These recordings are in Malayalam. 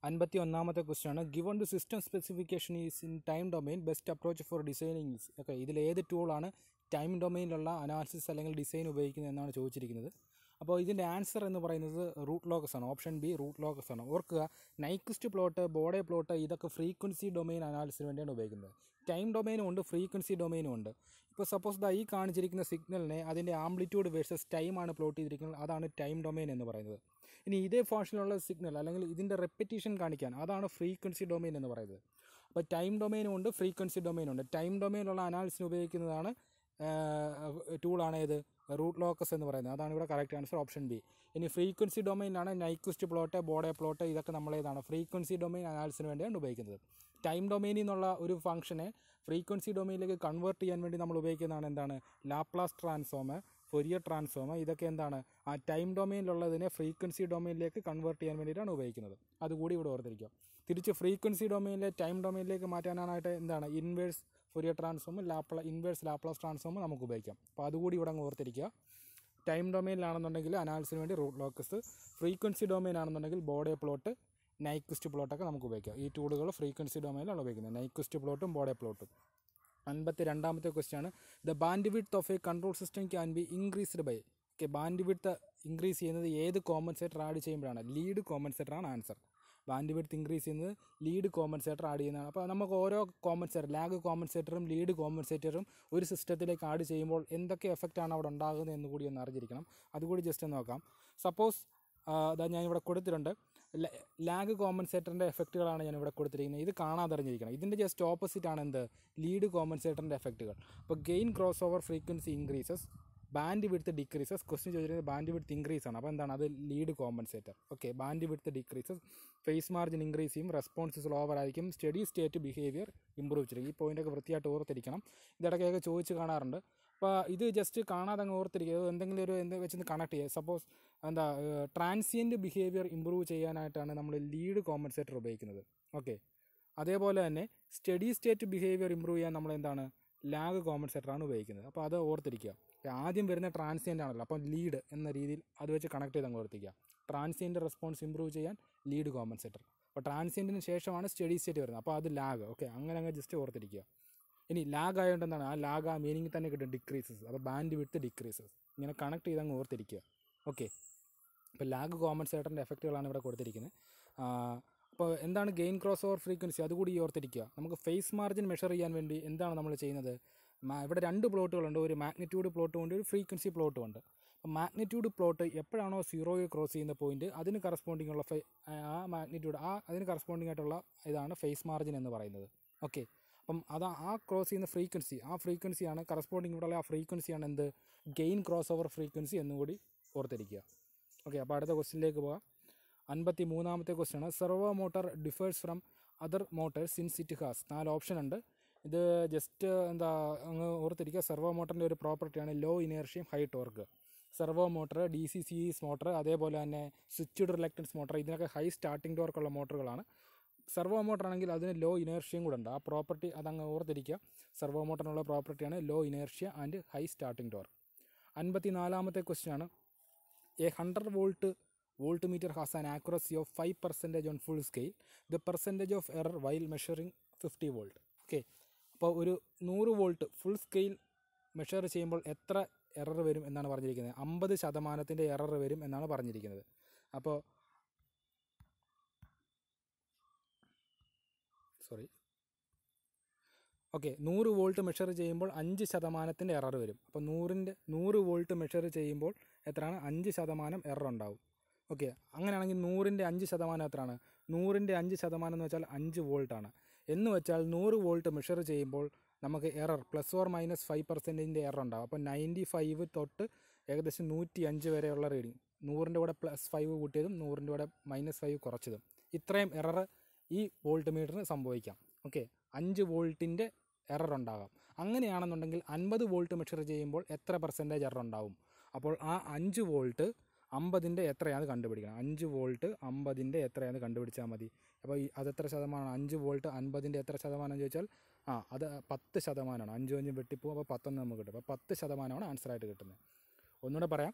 അൻപത്തി ഒന്നാമത്തെ ക്വസ്റ്റ്യൻ ആണ് given the system specification is in time domain best approach for designing is okay ഇതിൽ ഏത് ടൂളാണ് ടൈം ഡൊമെയിനിലുള്ള അനാലിസിസ് അല്ലെങ്കിൽ ഡിസൈൻ ഉപയോഗിക്കുന്നത് എന്നാണ് ചോദിച്ചിരിക്കുന്നത് അപ്പോൾ ഇതിൻ്റെ ആൻസർ എന്ന് പറയുന്നത് റൂട്ട് ലോക്കസ് ആണ് ഓപ്ഷൻ ബി റൂട്ട് ലോക്കസ് ആണ് ഓർക്കുക നൈക്സ്റ്റ് പ്ലോട്ട് ബോർഡേ പ്ലോട്ട് ഇതൊക്കെ ഫ്രീക്വൻസി ഡൊമെയിൻ അനാലിസിന് വേണ്ടിയാണ് ഉപയോഗിക്കുന്നത് ടൈം ഡൊമെയിനും ഉണ്ട് ഫ്രീക്വൻസി ഡൊമെയിനും ഉണ്ട് ഇപ്പോൾ സപ്പോസ് ദാ ഈ കാണിച്ചിരിക്കുന്ന സിഗ്നലിനെ അതിൻ്റെ ആംപ്ലിറ്റ്യൂഡ് വേഴ്സസ് ടൈമാണ് പ്ലോട്ട് ചെയ്തിരിക്കുന്നത് അതാണ് ടൈം ഡൊമെയിൻ എന്ന് പറയുന്നത് ഇനി ഇതേ ഫാഷനിലുള്ള സിഗ്നൽ അല്ലെങ്കിൽ ഇതിൻ്റെ റെപ്പറ്റീഷൻ കാണിക്കാൻ അതാണ് ഫ്രീക്വൻസി ഡൊമെയിൻ എന്ന് പറയുന്നത് അപ്പോൾ ടൈം ഡൊമെയിനും ഉണ്ട് ഫ്രീക്വൻസി ഡൊമെയിനും ഉണ്ട് ടൈം ഡൊമെയിനുള്ള അനാലിസിന് ഉപയോഗിക്കുന്നതാണ് ടൂളാണ് ഏത് റൂട്ട് ലോക്കസ് എന്ന് പറയുന്നത് അതാണ് ഇവിടെ കറക്റ്റ് ആൻസർ ഓപ്ഷൻ ബി ഇനി ഫ്രീക്വൻസി ഡൊമെയിനാണ് നൈക്വസ്റ്റ് പ്ലോട്ട് ബോഡേ പ്ലോട്ട് ഇതൊക്കെ നമ്മളേതാണ് ഫ്രീക്വൻസി ഡൊമെയിൻ അനാലിസിന് വേണ്ടിയാണ് ഉപയോഗിക്കുന്നത് ടൈം ഡൊമെയിനിൽ നിന്നുള്ള ഒരു ഫംഗ്ഷനെ ഫ്രീക്വൻസി ഡൊമെയിനിലേക്ക് കൺവേർട്ട് ചെയ്യാൻ വേണ്ടി നമ്മൾ ഉപയോഗിക്കുന്നതാണ് എന്താണ് ലാപ്ലാസ് ട്രാൻസ്ഫോം ഫൊരിയർ ട്രാൻസ്ഫോം ഇതൊക്കെ എന്താണ് ആ ടൈം ഡൊമെയിനിലുള്ളതിനെ ഫ്രീക്വൻസി ഡൊമെയിനിലേക്ക് കൺവേർട്ട് ചെയ്യാൻ വേണ്ടിയിട്ടാണ് ഉപയോഗിക്കുന്നത് അതുകൂടി ഇവിടെ ഓർത്തിരിക്കുക തിരിച്ച് ഫ്രീക്വൻസി ഡൊമെയിനിലെ ടൈം ഡൊമെയിനിലേക്ക് മാറ്റാനായിട്ട് എന്താണ് inverse Fourier transform Laplace inverse Laplace transform നമുക്ക് ഉപയോഗിക്കാം അപ്പോൾ അതുകൂടി ഇവിടെ അങ്ങ് ഓർത്തിരിക്കുക ടൈം ഡൊമെയിനിലാണെന്നുണ്ടെങ്കിൽ അനാലിസിന് വേണ്ടി റൂട്ട് ലോക്കസ് ഫ്രീക്വൻസി ഡൊമെയിൻ ആണെന്നുണ്ടെങ്കിൽ ബോഡേ പ്ലോട്ട് നൈക്വസ്റ്റ് പ്ലോട്ടൊക്കെ നമുക്ക് ഉപയോഗിക്കാം ഈ ടൂളുകൾ ഫ്രീക്വൻസി ഡൊമെയിലാണ് ഉപയോഗിക്കുന്നത് നൈക്വസ്റ്റ് പ്ലോട്ടും ബോഡേ പ്ലോട്ടും അൻപത്തി രണ്ടാമത്തെ ക്വസ്റ്റ്യൻ ആണ് the bandwidth of a control system can be increased by okay bandwidth increase ചെയ്യുന്നത് ഏത് കോമ്പൻസേറ്റർ ആഡ് ചെയ്യുമ്പോഴാണ് ലീഡ് കോമ്പൻസേറ്റർ ആണ് ആൻസർ ബാൻഡ് വിഡ്ത്ത് ഇൻക്രീസ് ചെയ്യുന്നത് ലീഡ് കോമ്പൻസേറ്റർ ആഡ് ചെയ്യുന്നതാണ് അപ്പോൾ നമുക്ക് ഓരോ കോമ്പൻസേറ്റർ ലാഗ് കോമ്പൻസേറ്ററും ലീഡ് കോമ്പൻസേറ്ററും ഒരു സിസ്റ്റത്തിലേക്ക് ആഡ് ചെയ്യുമ്പോൾ എന്തൊക്കെ എഫക്റ്റാണ് അവിടെ ഉണ്ടാകുന്നത് എന്ന് കൂടി ഒന്ന് അറിഞ്ഞിരിക്കണം അതുകൂടി ജസ്റ്റ് ഒന്ന് നോക്കാം സപ്പോസ് അതാ ഞാനിവിടെ കൊടുത്തിട്ടുണ്ട് ലാഗ് കോമ്പൻസേറ്ററിൻ്റെ എഫക്റ്റുകളാണ് ഞാനിവിടെ കൊടുത്തിരിക്കുന്നത് ഇത് കാണാതെ അറിഞ്ഞിരിക്കണം ഇതിൻ്റെ ജസ്റ്റ് ഓപ്പോസിറ്റ് ആണ് എന്ത് ലീഡ് കോമ്പൻസേറ്ററിൻ്റെ എഫക്റ്റുകൾ അപ്പോൾ gain crossover frequency increases bandwidth decreases question ചോദിച്ചിരുന്നത് ബാൻഡ് വിഡ്ത്ത് ഇൻക്രീസ് ആണ് അപ്പോൾ എന്താണ് അത് lead compensator okay bandwidth decreases phase margin increase ചെയ്യും റെസ്പോൺസ് സ്ലോവർ ആയിരിക്കും സ്റ്റഡി സ്റ്റേറ്റ് ബിഹേവിയർ ഇമ്പ്രൂവ് ചെയ്യും ഈ പോയിൻ്റൊക്കെ വൃത്തിയായിട്ട് ഓർത്തിരിക്കണം ഇതിടയ്ക്കൊക്കെ ചോദിച്ച് കാണാറുണ്ട് അപ്പോൾ ഇത് ജസ്റ്റ് കാണാതെ അങ്ങ് ഓർത്തിരിക്കുക ഇത് എന്തെങ്കിലും ഒരു എന്ത് വെച്ചൊന്ന് കണക്ട് ചെയ്യുക സപ്പോസ് എന്താ ട്രാൻസിയൻറ്റ് ബിഹേവിയർ ഇമ്പ്രൂവ് ചെയ്യാനായിട്ടാണ് നമ്മൾ ലീഡ് കോമ്പൻസേറ്റർ ഉപയോഗിക്കുന്നത് ഓക്കെ അതേപോലെ തന്നെ സ്റ്റഡി സ്റ്റേറ്റ് ബിഹേവിയർ ഇമ്പ്രൂവ് ചെയ്യാൻ നമ്മൾ എന്താണ് ലാഗ് കോമ്പൻസേറ്ററാണ് ഉപയോഗിക്കുന്നത് അപ്പോൾ അത് ഓർത്തിരിക്കുക ആദ്യം വരുന്ന ട്രാൻസിയൻ്റ് ആണല്ലോ അപ്പം ലീഡ് എന്ന രീതിയിൽ അത് വെച്ച് കണക്ട് ചെയ്ത് അങ്ങ് ഓർത്തിരിക്കുക ട്രാൻസിയൻ്റ് റെസ്പോൺസ് ഇമ്പ്രൂവ് ചെയ്യാൻ ലീഡ് കോമ്പൻസേറ്റർ അപ്പോൾ ട്രാൻസിയൻറ്റിന് ശേഷമാണ് സ്റ്റഡി സ്റ്റേറ്റ് വരുന്നത് അപ്പോൾ അത് ലാഗ് ഓക്കെ അങ്ങനെ അങ്ങ് ജസ്റ്റ് ഓർത്തിരിക്കുക ഇനി ലാഗ് ആയതുകൊണ്ട് എന്താണ് ആ ലാഗ് ആ മീനിങ് തന്നെ കിട്ടും ഡിക്രീസസ് അപ്പോൾ ബാൻഡ് വിഡ്ത്ത് ഡിക്രീസസ് ഇങ്ങനെ കണക്ട് ചെയ്ത് അങ്ങ് ഓർത്തിരിക്കുക ഓക്കെ ഇപ്പോൾ ലാഗ് കോമ്പൻസേറ്ററിൻ്റെ എഫക്റ്റുകളാണ് ഇവിടെ കൊടുത്തിരിക്കുന്നത് അപ്പോൾ എന്താണ് ഗെയിൻ ക്രോസ് ഓവർ ഫ്രീക്വൻസി അതുകൂടി ഈ ഓർത്തിരിക്കുക നമുക്ക് ഫേസ് മാർജിൻ മെഷർ ചെയ്യാൻ വേണ്ടി എന്താണ് നമ്മൾ ചെയ്യുന്നത് ഇവിടെ രണ്ട് പ്ലോട്ടുകളുണ്ട് ഒരു മാഗ്നിറ്റ്യൂഡ് പ്ലോട്ടും ഉണ്ട് ഒരു ഫ്രീക്വൻസി പ്ലോട്ടും ഉണ്ട് അപ്പോൾ മാഗ്നിറ്റ്യൂഡ് പ്ലോട്ട് എപ്പോഴാണോ സീറോയെ ക്രോസ് ചെയ്യുന്ന പോയിന്റ് അതിന് കറസ്പോണ്ടിങ് ഉള്ള ഫേ ആ മാഗ്നിറ്റ്യൂഡ് ആ അതിന് കറസ്പോണ്ടിങ് ആയിട്ടുള്ള ഇതാണ് ഫേസ് മാർജിൻ എന്ന് പറയുന്നത് ഓക്കെ അപ്പം അത് ആ ക്രോസ് ചെയ്യുന്ന ഫ്രീക്വൻസി ആ ഫ്രീക്വൻസിയാണ് കറസ്പോണ്ടിങ് ഇവിടെയുള്ള ആ ഫ്രീക്വൻസിയാണ് എന്ത് ഗെയിൻ ക്രോസ് ഓവർ ഫ്രീക്വൻസി എന്നുകൂടി ഓർത്തിരിക്കുക ഓക്കെ അപ്പോൾ അടുത്ത ക്വസ്റ്റിനിലേക്ക് പോകാം അൻപത്തി മൂന്നാമത്തെ ക്വസ്റ്റ്യൻ ആണ് servo motor differs from other motors since it has നാല് ഓപ്ഷൻ ഉണ്ട് ഇത് ജസ്റ്റ് എന്താ അങ്ങ് ഓർത്തിരിക്കുക സെർവോ മോട്ടറിൻ്റെ ഒരു പ്രോപ്പർട്ടിയാണ് ലോ ഇനേർഷ്യയും high torque servo motor D C C motor അതേപോലെ തന്നെ സ്വിച്ച്ഡ് റിലക്റ്റൻസ് മോട്ടർ ഇതിനൊക്കെ ഹൈ സ്റ്റാർട്ടിംഗ് ടോർക്കുള്ള മോട്ടറുകളാണ് സെർവോ മോട്ടർ ആണെങ്കിൽ അതിന് ലോ ഇനേർഷ്യയും കൂടെ ഉണ്ട് ആ പ്രോപ്പർട്ടി അതങ്ങ് ഓർത്തിരിക്കുക സെർവോ മോട്ടറിനുള്ള പ്രോപ്പർട്ടിയാണ് low inertia and high starting torque അൻപത്തി നാലാമത്തെ ക്വസ്റ്റ്യൻ ആണ് a hundred volt voltmeter has an accuracy of five percentage on full scale the percentage of error while measuring fifty volt okay അപ്പോൾ ഒരു നൂറ് വോൾട്ട് ഫുൾ സ്കെയിൽ മെഷർ ചെയ്യുമ്പോൾ എത്ര എറർ വരും എന്നാണ് പറഞ്ഞിരിക്കുന്നത് അമ്പത് ശതമാനത്തിൻ്റെ എറർ വരും എന്നാണ് പറഞ്ഞിരിക്കുന്നത് അപ്പോൾ സോറി ഓക്കെ നൂറ് വോൾട്ട് മെഷർ ചെയ്യുമ്പോൾ അഞ്ച് ശതമാനത്തിൻ്റെ എറർ വരും അപ്പോൾ നൂറിൻ്റെ നൂറ് വോൾട്ട് മെഷർ ചെയ്യുമ്പോൾ എത്രയാണ് അഞ്ച് ശതമാനം എറർ ഉണ്ടാവും ഓക്കെ അങ്ങനെയാണെങ്കിൽ നൂറിൻ്റെ അഞ്ച് ശതമാനം എത്രയാണ് നൂറിൻ്റെ അഞ്ച് ശതമാനം എന്ന് വെച്ചാൽ അഞ്ച് വോൾട്ടാണ് എന്ന് വെച്ചാൽ നൂറ് വോൾട്ട് മെഷർ ചെയ്യുമ്പോൾ നമുക്ക് error plus or minus five പെർസെൻറ്റേജിൻ്റെ എറർ ഉണ്ടാവും അപ്പോൾ നയൻറ്റി ഫൈവ് തൊട്ട് ഏകദേശം നൂറ്റി അഞ്ച് വരെയുള്ള റീഡിങ് നൂറിൻ്റെ കൂടെ പ്ലസ് ഫൈവ് കൂട്ടിയതും നൂറിൻ്റെ കൂടെ മൈനസ് ഫൈവ് കുറച്ചതും ഇത്രയും എറർ ഈ വോൾട്ട് മീറ്ററിന് സംഭവിക്കാം ഓക്കെ അഞ്ച് വോൾട്ടിൻ്റെ എറർ ഉണ്ടാകാം അങ്ങനെയാണെന്നുണ്ടെങ്കിൽ അൻപത് വോൾട്ട് മെഷർ ചെയ്യുമ്പോൾ എത്ര പെർസെൻറ്റേജ് എറർ ഉണ്ടാവും അപ്പോൾ ആ അഞ്ച് വോൾട്ട് അമ്പതിൻ്റെ എത്രയാണ് കണ്ടുപിടിക്കണം അഞ്ച് വോൾട്ട് അമ്പതിൻ്റെ എത്രയാണ് കണ്ടുപിടിച്ചാൽ മതി അപ്പോൾ ഈ അതെത്ര ശതമാനമാണ് അഞ്ച് വോൾട്ട് അൻപതിൻ്റെ എത്ര ശതമാനം എന്ന് ചോദിച്ചാൽ ആ അത് പത്ത് ശതമാനമാണ് അഞ്ചും അഞ്ചും വെട്ടിപ്പോവും അപ്പോൾ പത്തൊന്ന് നമുക്ക് കിട്ടും അപ്പോൾ പത്ത് ശതമാനമാണ് ആൻസറായിട്ട് കിട്ടുന്നത് ഒന്നുകൂടെ പറയാം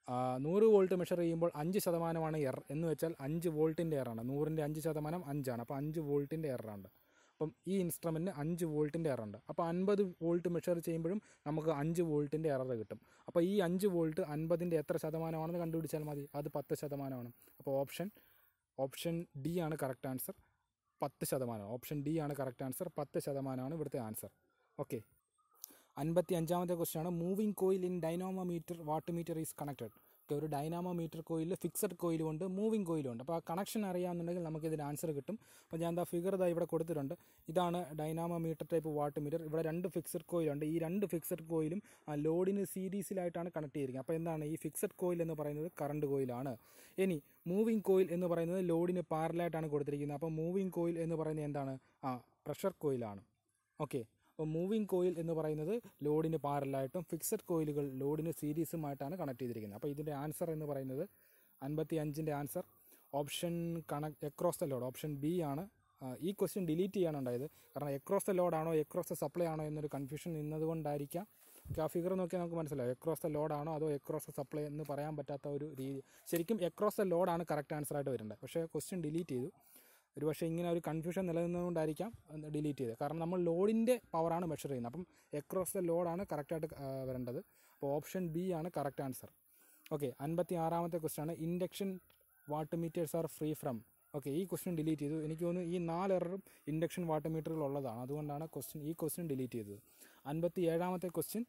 ആ, നൂറ് വോൾട്ട് മെഷർ ചെയ്യുമ്പോൾ അഞ്ച് ശതമാനമാണ് എറർ എന്ന് വെച്ചാൽ അഞ്ച് വോൾട്ടിൻ്റെ എററാണ് നൂറിൻ്റെ അഞ്ച് ശതമാനം അഞ്ചാണ് അപ്പോൾ അഞ്ച് വോൾട്ടിൻ്റെ എററാണ് അപ്പം ഈ ഇൻസ്ട്രുമെൻറ്റിന് അഞ്ച് വോൾട്ടിൻ്റെ എററുണ്ട് അപ്പോൾ അൻപത് വോൾട്ട് മെഷർ ചെയ്യുമ്പോഴും നമുക്ക് അഞ്ച് വോൾട്ടിൻ്റെ എറർ കിട്ടും അപ്പോൾ ഈ അഞ്ച് വോൾട്ട് അൻപതിൻ്റെ എത്ര ശതമാനമാണെന്ന് കണ്ടുപിടിച്ചാൽ മതി അത് പത്ത് ശതമാനമാണ് അപ്പോൾ ഓപ്ഷൻ ഓപ്ഷൻ ഡി ആണ് കറക്റ്റ് ആൻസർ പത്ത് ശതമാനം ഓപ്ഷൻ ഡി ആണ് കറക്റ്റ് ആൻസർ പത്ത് ശതമാനമാണ് ഇവിടുത്തെ ആൻസർ ഓക്കെ അൻപത്തി അഞ്ചാമത്തെ ക്വസ്റ്റ്യൻ ആണ് moving coil in dynamometer wattmeter is connected ഒരു ഡൈനാമോമീറ്റർ കോയിലിൽ ഫിക്സഡ് കോയിലും ഉണ്ട് മൂവിങ് കോയിലും ഉണ്ട് അപ്പോൾ ആ കണക്ഷൻ അറിയാമെന്നുണ്ടെങ്കിൽ നമുക്ക് ഇതിന് ആൻസർ കിട്ടും അപ്പോൾ ഞാൻ എന്താ ഫിഗർ ഇതാ ഇവിടെ കൊടുത്തിട്ടുണ്ട് ഇതാണ് ഡൈനാമോമീറ്റർ ടൈപ്പ് വാട്ട് മീറ്റർ ഇവിടെ രണ്ട് ഫിക്സഡ് കോയിലുണ്ട് ഈ രണ്ട് ഫിക്സഡ് കോയിലും ആ ലോഡിന് സീരീസിലായിട്ടാണ് കണക്ട് ചെയ്തിരിക്കുന്നത് അപ്പോൾ എന്താണ് ഈ ഫിക്സഡ് കോയിൽ എന്ന് പറയുന്നത് കറണ്ട് കോയിലാണ് ഇനി മൂവിങ് കോയിൽ എന്ന് പറയുന്നത് ലോഡിന് പാരലായിട്ടാണ് കൊടുത്തിരിക്കുന്നത് അപ്പോൾ മൂവിങ് കോയിൽ എന്ന് പറയുന്നത് എന്താണ് ആ പ്രഷർ കോയിലാണ് ഓക്കെ അപ്പോൾ മൂവിങ് കോയിൽ എന്ന് പറയുന്നത് ലോഡിന് പാരലായിട്ടും ഫിക്സഡ് കോയിലുകൾ ലോഡിന് സീരീസുമായിട്ടാണ് കണക്ട് ചെയ്തിരിക്കുന്നത് അപ്പോൾ ഇതിൻ്റെ ആൻസർ എന്ന് പറയുന്നത് അൻപത്തി അഞ്ചിൻ്റെ answer option connect across the load option B ആണ് ആ, ഈ ക്വസ്റ്റ്യൻ ഡിലീറ്റ് ചെയ്യാനുണ്ടായത് കാരണം എക്രോസ് ദ ലോഡാണോ എക്രോസ് ദ സപ്ലൈ ആണോ എന്നൊരു കൺഫ്യൂഷൻ നിന്നതുകൊണ്ടായിരിക്കാം ഓക്കെ ആ ഫിഗർ നോക്കിയാൽ നമുക്ക് മനസ്സിലാവും എക്രോസ് ദ ലോഡാണോ അതോ എക്രോസ് ദ സപ്ലൈ എന്ന് പറയാൻ പറ്റാത്ത ഒരു രീതി ശരിക്കും എക്രോസ് ദ ലോഡാണ് കറക്റ്റ് ആൻസർ ആയിട്ട് വരേണ്ടത് പക്ഷേ ക്വസ്റ്റ്യൻ ഡിലീറ്റ് ചെയ്തു ഒരു പക്ഷേ ഇങ്ങനെ ഒരു കൺഫ്യൂഷൻ നിലനിന്നുകൊണ്ടായിരിക്കാം ഡിലീറ്റ് ചെയ്തത് കാരണം നമ്മൾ ലോഡിൻ്റെ പവറാണ് മെഷർ ചെയ്യുന്നത് അപ്പം എക്രോസ് ദ ലോഡാണ് കറക്റ്റായിട്ട് വരേണ്ടത് അപ്പോൾ ഓപ്ഷൻ ബി ആണ് കറക്റ്റ് ആൻസർ ഓക്കെ അൻപത്തി ആറാമത്തെ ക്വസ്റ്റ്യൻ ആണ് induction watt meters are free from okay ഈ ക്വസ്റ്റ്യൻ ഡിലീറ്റ് ചെയ്തു എനിക്ക് തോന്നുന്നു ഈ നാല് എററും ഇൻഡക്ഷൻ വാട്ട് മീറ്ററുകൾ ഉള്ളതാണ് അതുകൊണ്ടാണ് ക്വസ്റ്റ്യൻ ഈ ക്വസ്റ്റ്യൻ ഡിലീറ്റ് ചെയ്തത് അൻപത്തി ഏഴാമത്തെ question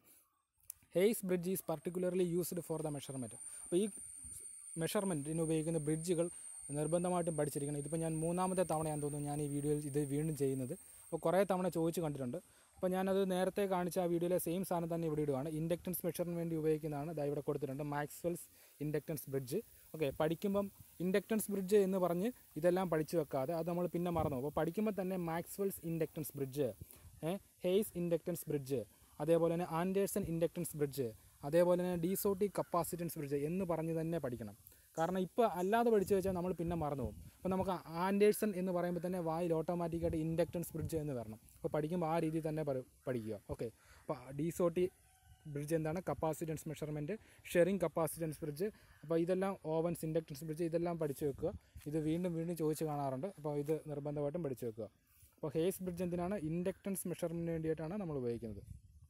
Hay's bridge is particularly used for the measurement അപ്പോൾ ഈ മെഷർമെൻറ്റിന് ഉപയോഗിക്കുന്ന ബ്രിഡ്ജുകൾ നിർബന്ധമായിട്ടും പഠിച്ചിരിക്കണം ഇതിപ്പോൾ ഞാൻ മൂന്നാമത്തെ തവണയാണെന്ന് തോന്നുന്നു ഞാൻ ഈ വീഡിയോയിൽ ഇത് വീണ്ടും ചെയ്യുന്നത് അപ്പോൾ കുറേ തവണ ചോദിച്ച് കണ്ടിട്ടുണ്ട് അപ്പോൾ ഞാനത് നേരത്തെ കാണിച്ച ആ വീഡിയോയിലെ സെയിം സാധനം തന്നെ ഇവിടെ ഇടുകയാണ് ഇൻഡക്റ്റൻസ് മെഷറിന് വേണ്ടി ഉപയോഗിക്കുന്നതാണ് ഇതാ ഇവിടെ കൊടുത്തിട്ടുണ്ട് മാക്സ്വെൽസ് ഇൻഡക്റ്റൻസ് ബ്രിഡ്ജ് ഓക്കെ പഠിക്കുമ്പം ഇൻഡക്റ്റൻസ് ബ്രിഡ്ജ് എന്ന് പറഞ്ഞ് ഇതെല്ലാം പഠിച്ചു വെക്കാതെ അത് നമ്മൾ പിന്നെ മറന്നു പോകും. അപ്പോൾ പഠിക്കുമ്പോൾ തന്നെ Maxwell's inductance bridge Hay's inductance bridge അതേപോലെ തന്നെ ആൻഡേഴ്സൺ ഇൻഡക്റ്റൻസ് ബ്രിഡ്ജ് അതേപോലെ തന്നെ ഡീസോട്ടി കപ്പാസിറ്റൻസ് ബ്രിഡ്ജ് എന്ന് പറഞ്ഞ് തന്നെ പഠിക്കണം കാരണം ഇപ്പോൾ അല്ലാതെ പഠിച്ചു വെച്ചാൽ നമ്മൾ പിന്നെ മറന്നു പോകും അപ്പോൾ നമുക്ക് ആൻഡേഴ്സൺ എന്ന് പറയുമ്പോൾ തന്നെ വായിൽ ഓട്ടോമാറ്റിക്കായിട്ട് ഇൻഡക്റ്റൻസ് ബ്രിഡ്ജ് എന്ന് വരണം അപ്പോൾ പഠിക്കുമ്പോൾ ആ രീതിയിൽ തന്നെ പരി- പഠിക്കുക ഓക്കെ അപ്പോൾ ഡീസോട്ടി ബ്രിഡ്ജ് എന്താണ് capacitance measurement Schering capacitance bridge അപ്പോൾ ഇതെല്ലാം ഓവൻസ് ഇൻഡക്റ്റൻസ് ബ്രിഡ്ജ് ഇതെല്ലാം പഠിച്ചു വെക്കുക ഇത് വീണ്ടും വീണ്ടും ചോദിച്ച് കാണാറുണ്ട് അപ്പോൾ ഇത് നിർബന്ധമായിട്ടും പഠിച്ചു വെക്കുക അപ്പോൾ ഹേസ് ബ്രിഡ്ജ് എന്തിനാണ് ഇൻഡക്റ്റൻസ് മെഷർമെൻറ്റിന് വേണ്ടിയിട്ടാണ് നമ്മൾ ഉപയോഗിക്കുന്നത്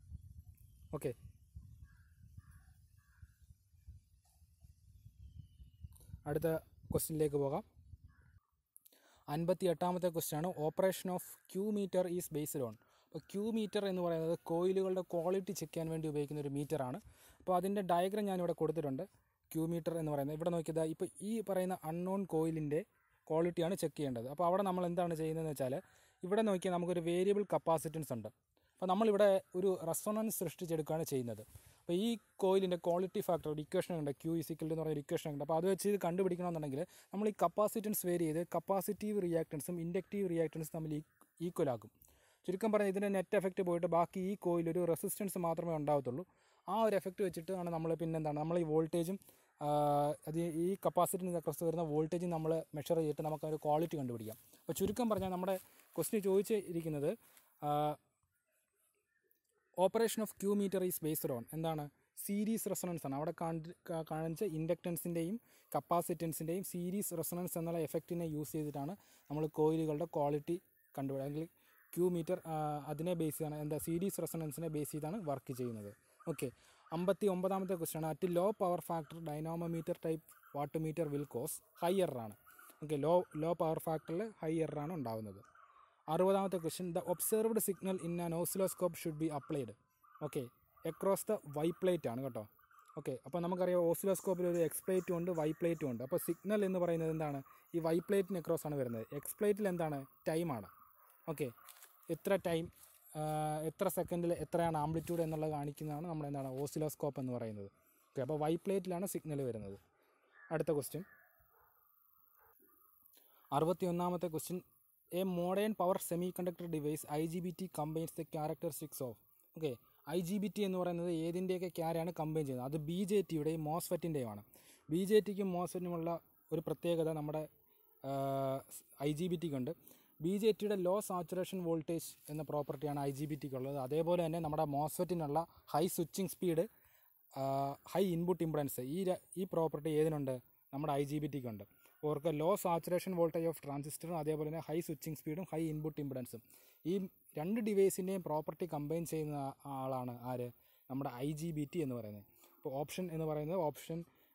ഓക്കെ അടുത്ത ക്വസ്റ്റ്യനിലേക്ക് പോകാം അൻപത്തി എട്ടാമത്തെ ക്വസ്റ്റ്യൻ ആണ് operation of Q meter is based on അപ്പോൾ ക്യൂ മീറ്റർ എന്ന് പറയുന്നത് കോയിലുകളുടെ ക്വാളിറ്റി ചെക്ക് ചെയ്യാൻ വേണ്ടി ഉപയോഗിക്കുന്ന ഒരു മീറ്ററാണ് അപ്പോൾ അതിൻ്റെ ഡയഗ്രം ഞാനിവിടെ കൊടുത്തിട്ടുണ്ട് ക്യൂ മീറ്റർ എന്ന് പറയുന്നത് ഇവിടെ നോക്കിയത് ഇപ്പോൾ ഈ പറയുന്ന അൺനോൺ കോയിലിൻ്റെ ക്വാളിറ്റിയാണ് ചെക്ക് ചെയ്യേണ്ടത് അപ്പോൾ അവിടെ നമ്മൾ എന്താണ് ചെയ്യുന്നതെന്ന് വെച്ചാൽ ഇവിടെ നോക്കിയാൽ നമുക്കൊരു വേരിയബിൾ കപ്പാസിറ്റൻസ് ഉണ്ട് അപ്പോൾ നമ്മളിവിടെ ഒരു റെസൊണൻസ് സൃഷ്ടിച്ചെടുക്കുകയാണ് ചെയ്യുന്നത് അപ്പോൾ ഈ കോയിലിൻ്റെ ക്വാളിറ്റി ഫാക്ടർ ഒരു ഇക്വേഷൻ ഉണ്ട് ക്യൂ ഇസിക്കൽ എന്ന് പറയുന്ന ഒരു ഇക്വേഷൻ ഉണ്ട് അപ്പോൾ അത് വെച്ച് ഇത് കണ്ടുപിടിക്കണമെന്നുണ്ടെങ്കിൽ നമ്മൾ ഈ കപ്പാസിറ്റൻസ് വേരി ചെയ്ത് കപ്പാസിറ്റീവ് റിയാക്ടൻസും ഇൻഡക്റ്റീവ് റിയാക്ടൻസും തമ്മിൽ ഈക്വൽ ആക്കും ചുരുക്കം പറഞ്ഞാൽ ഇതിൻ്റെ നെറ്റ് എഫക്റ്റ് പോയിട്ട് ബാക്കി ഈ കോയിൽ ഒരു റെസിസ്റ്റൻസ് മാത്രമേ ഉണ്ടാവത്തുള്ളൂ ആ ഒരു എഫക്റ്റ് വെച്ചിട്ടാണ് നമ്മൾ പിന്നെ എന്താണ് നമ്മൾ ഈ വോൾട്ടേജും അത് ഈ കപ്പാസിറ്റിന് അക്രസ് വരുന്ന വോൾട്ടേജ് നമ്മൾ മെഷർ ചെയ്തിട്ട് നമുക്ക് ഒരു ക്വാളിറ്റി കണ്ടുപിടിക്കാം അപ്പോൾ ചുരുക്കം പറഞ്ഞാൽ നമ്മുടെ ക്വസ്റ്റ്യൻ ചോദിച്ചിരിക്കുന്നത് operation of Q meter is based on എന്താണ് സീരീസ് റെസൊണൻസ് ആണ് അവിടെ കാണ്ടി- കാ- കാണിച്ച ഇൻഡക്റ്റൻസിൻ്റെയും കപ്പാസിറ്റൻസിൻ്റെയും സീരീസ് റെസൊണൻസ് എന്നുള്ള എഫക്റ്റിനെ യൂസ് ചെയ്തിട്ടാണ് നമ്മൾ കോയിലുകളുടെ ക്വാളിറ്റി കണ്ടുപിടിക്കുക അല്ലെങ്കിൽ ക്യൂ മീറ്റർ അതിനെ ബേസ് ചെയ്താണ് എന്താ സീരീസ് റെസൊണൻസിനെ ബേസ് ചെയ്താണ് വർക്ക് ചെയ്യുന്നത് ഓക്കെ അമ്പത്തി ഒമ്പതാമത്തെ ക്വസ്റ്റ്യൻ ആണ് at low power factor dynamometer type watt meter will cause high ആണ് ഓക്കെ ലോ ലോ പവർ ഫാക്ടറിൽ ഹൈ ആണ് ഉണ്ടാവുന്നത് അറുപതാമത്തെ question the observed signal in an oscilloscope should be applied okay across the Y plate ആണ് കേട്ടോ ഓക്കെ അപ്പോൾ നമുക്കറിയാം ഓസിലോസ്കോപ്പിൽ ഒരു എക്സ് പ്ലേറ്റും ഉണ്ട് വൈ പ്ലേറ്റും ഉണ്ട് അപ്പോൾ സിഗ്നൽ എന്ന് പറയുന്നത് എന്താണ് ഈ വൈ പ്ലേറ്റിന് എക്രോസ് ആണ് വരുന്നത് എക്സ് പ്ലേറ്റിൽ എന്താണ് ടൈമാണ് ഓക്കെ എത്ര ടൈം എത്ര സെക്കൻഡിൽ എത്രയാണ് ആംപ്ലിറ്റ്യൂഡ് എന്നുള്ളത് കാണിക്കുന്നതാണ് നമ്മൾ എന്താണ് ഓസിലോസ്കോപ്പ് എന്ന് പറയുന്നത് ഓക്കെ അപ്പോൾ വൈ പ്ലേറ്റിലാണ് സിഗ്നൽ വരുന്നത് അടുത്ത ക്വസ്റ്റ്യൻ അറുപത്തി ഒന്നാമത്തെ question a modern power semiconductor device I G B T combines the characteristics of okay I G B T എന്ന് പറയുന്നത് ഏതിൻ്റെയൊക്കെ ക്യാരയാണ് കമ്പൈൻ ചെയ്യുന്നത് അത് ബി ജെ ടിയുടെയും മോസ്ഫെറ്റിൻ്റെയുമാണ് ബി ജെ ടിക്കും മോസ്ഫെറ്റിനുമുള്ള ഒരു പ്രത്യേകത നമ്മുടെ ഐ ജി ബി ടിക്ക് ഉണ്ട് ബി ജെ ടിയുടെ ലോ സാച്ചുറേഷൻ വോൾട്ടേജ് എന്ന പ്രോപ്പർട്ടിയാണ് ഐ ജി ബി ടിക്ക് ഉള്ളത് അതേപോലെ തന്നെ നമ്മുടെ മോസ്ഫെറ്റിനുള്ള high switching speed high input impedance ഈ ര- ഈ പ്രോപ്പർട്ടി ഏതിനുണ്ട് നമ്മുടെ ഐ ജി ബി ടിക്ക് ഉണ്ട് ഓർക്ക് ലോ സാച്ചുറേഷൻ വോൾട്ടേജ് ഓഫ് ട്രാൻസിസ്റ്ററും അതേപോലെ തന്നെ ഹൈ സ്വിച്ചിങ് സ്പീഡും ഹൈ ഇൻപുട്ട് ഇമ്പിഡൻസും ഈ രണ്ട് ഡിവൈസിൻ്റെയും പ്രോപ്പർട്ടി കമ്പൈൻ ചെയ്യുന്ന ആ- ആളാണ് ആര് നമ്മുടെ ഐ ജി ബി ടി എന്ന് പറയുന്നത് അപ്പോൾ ഓപ്ഷൻ എന്ന് പറയുന്നത് ഓപ്ഷൻ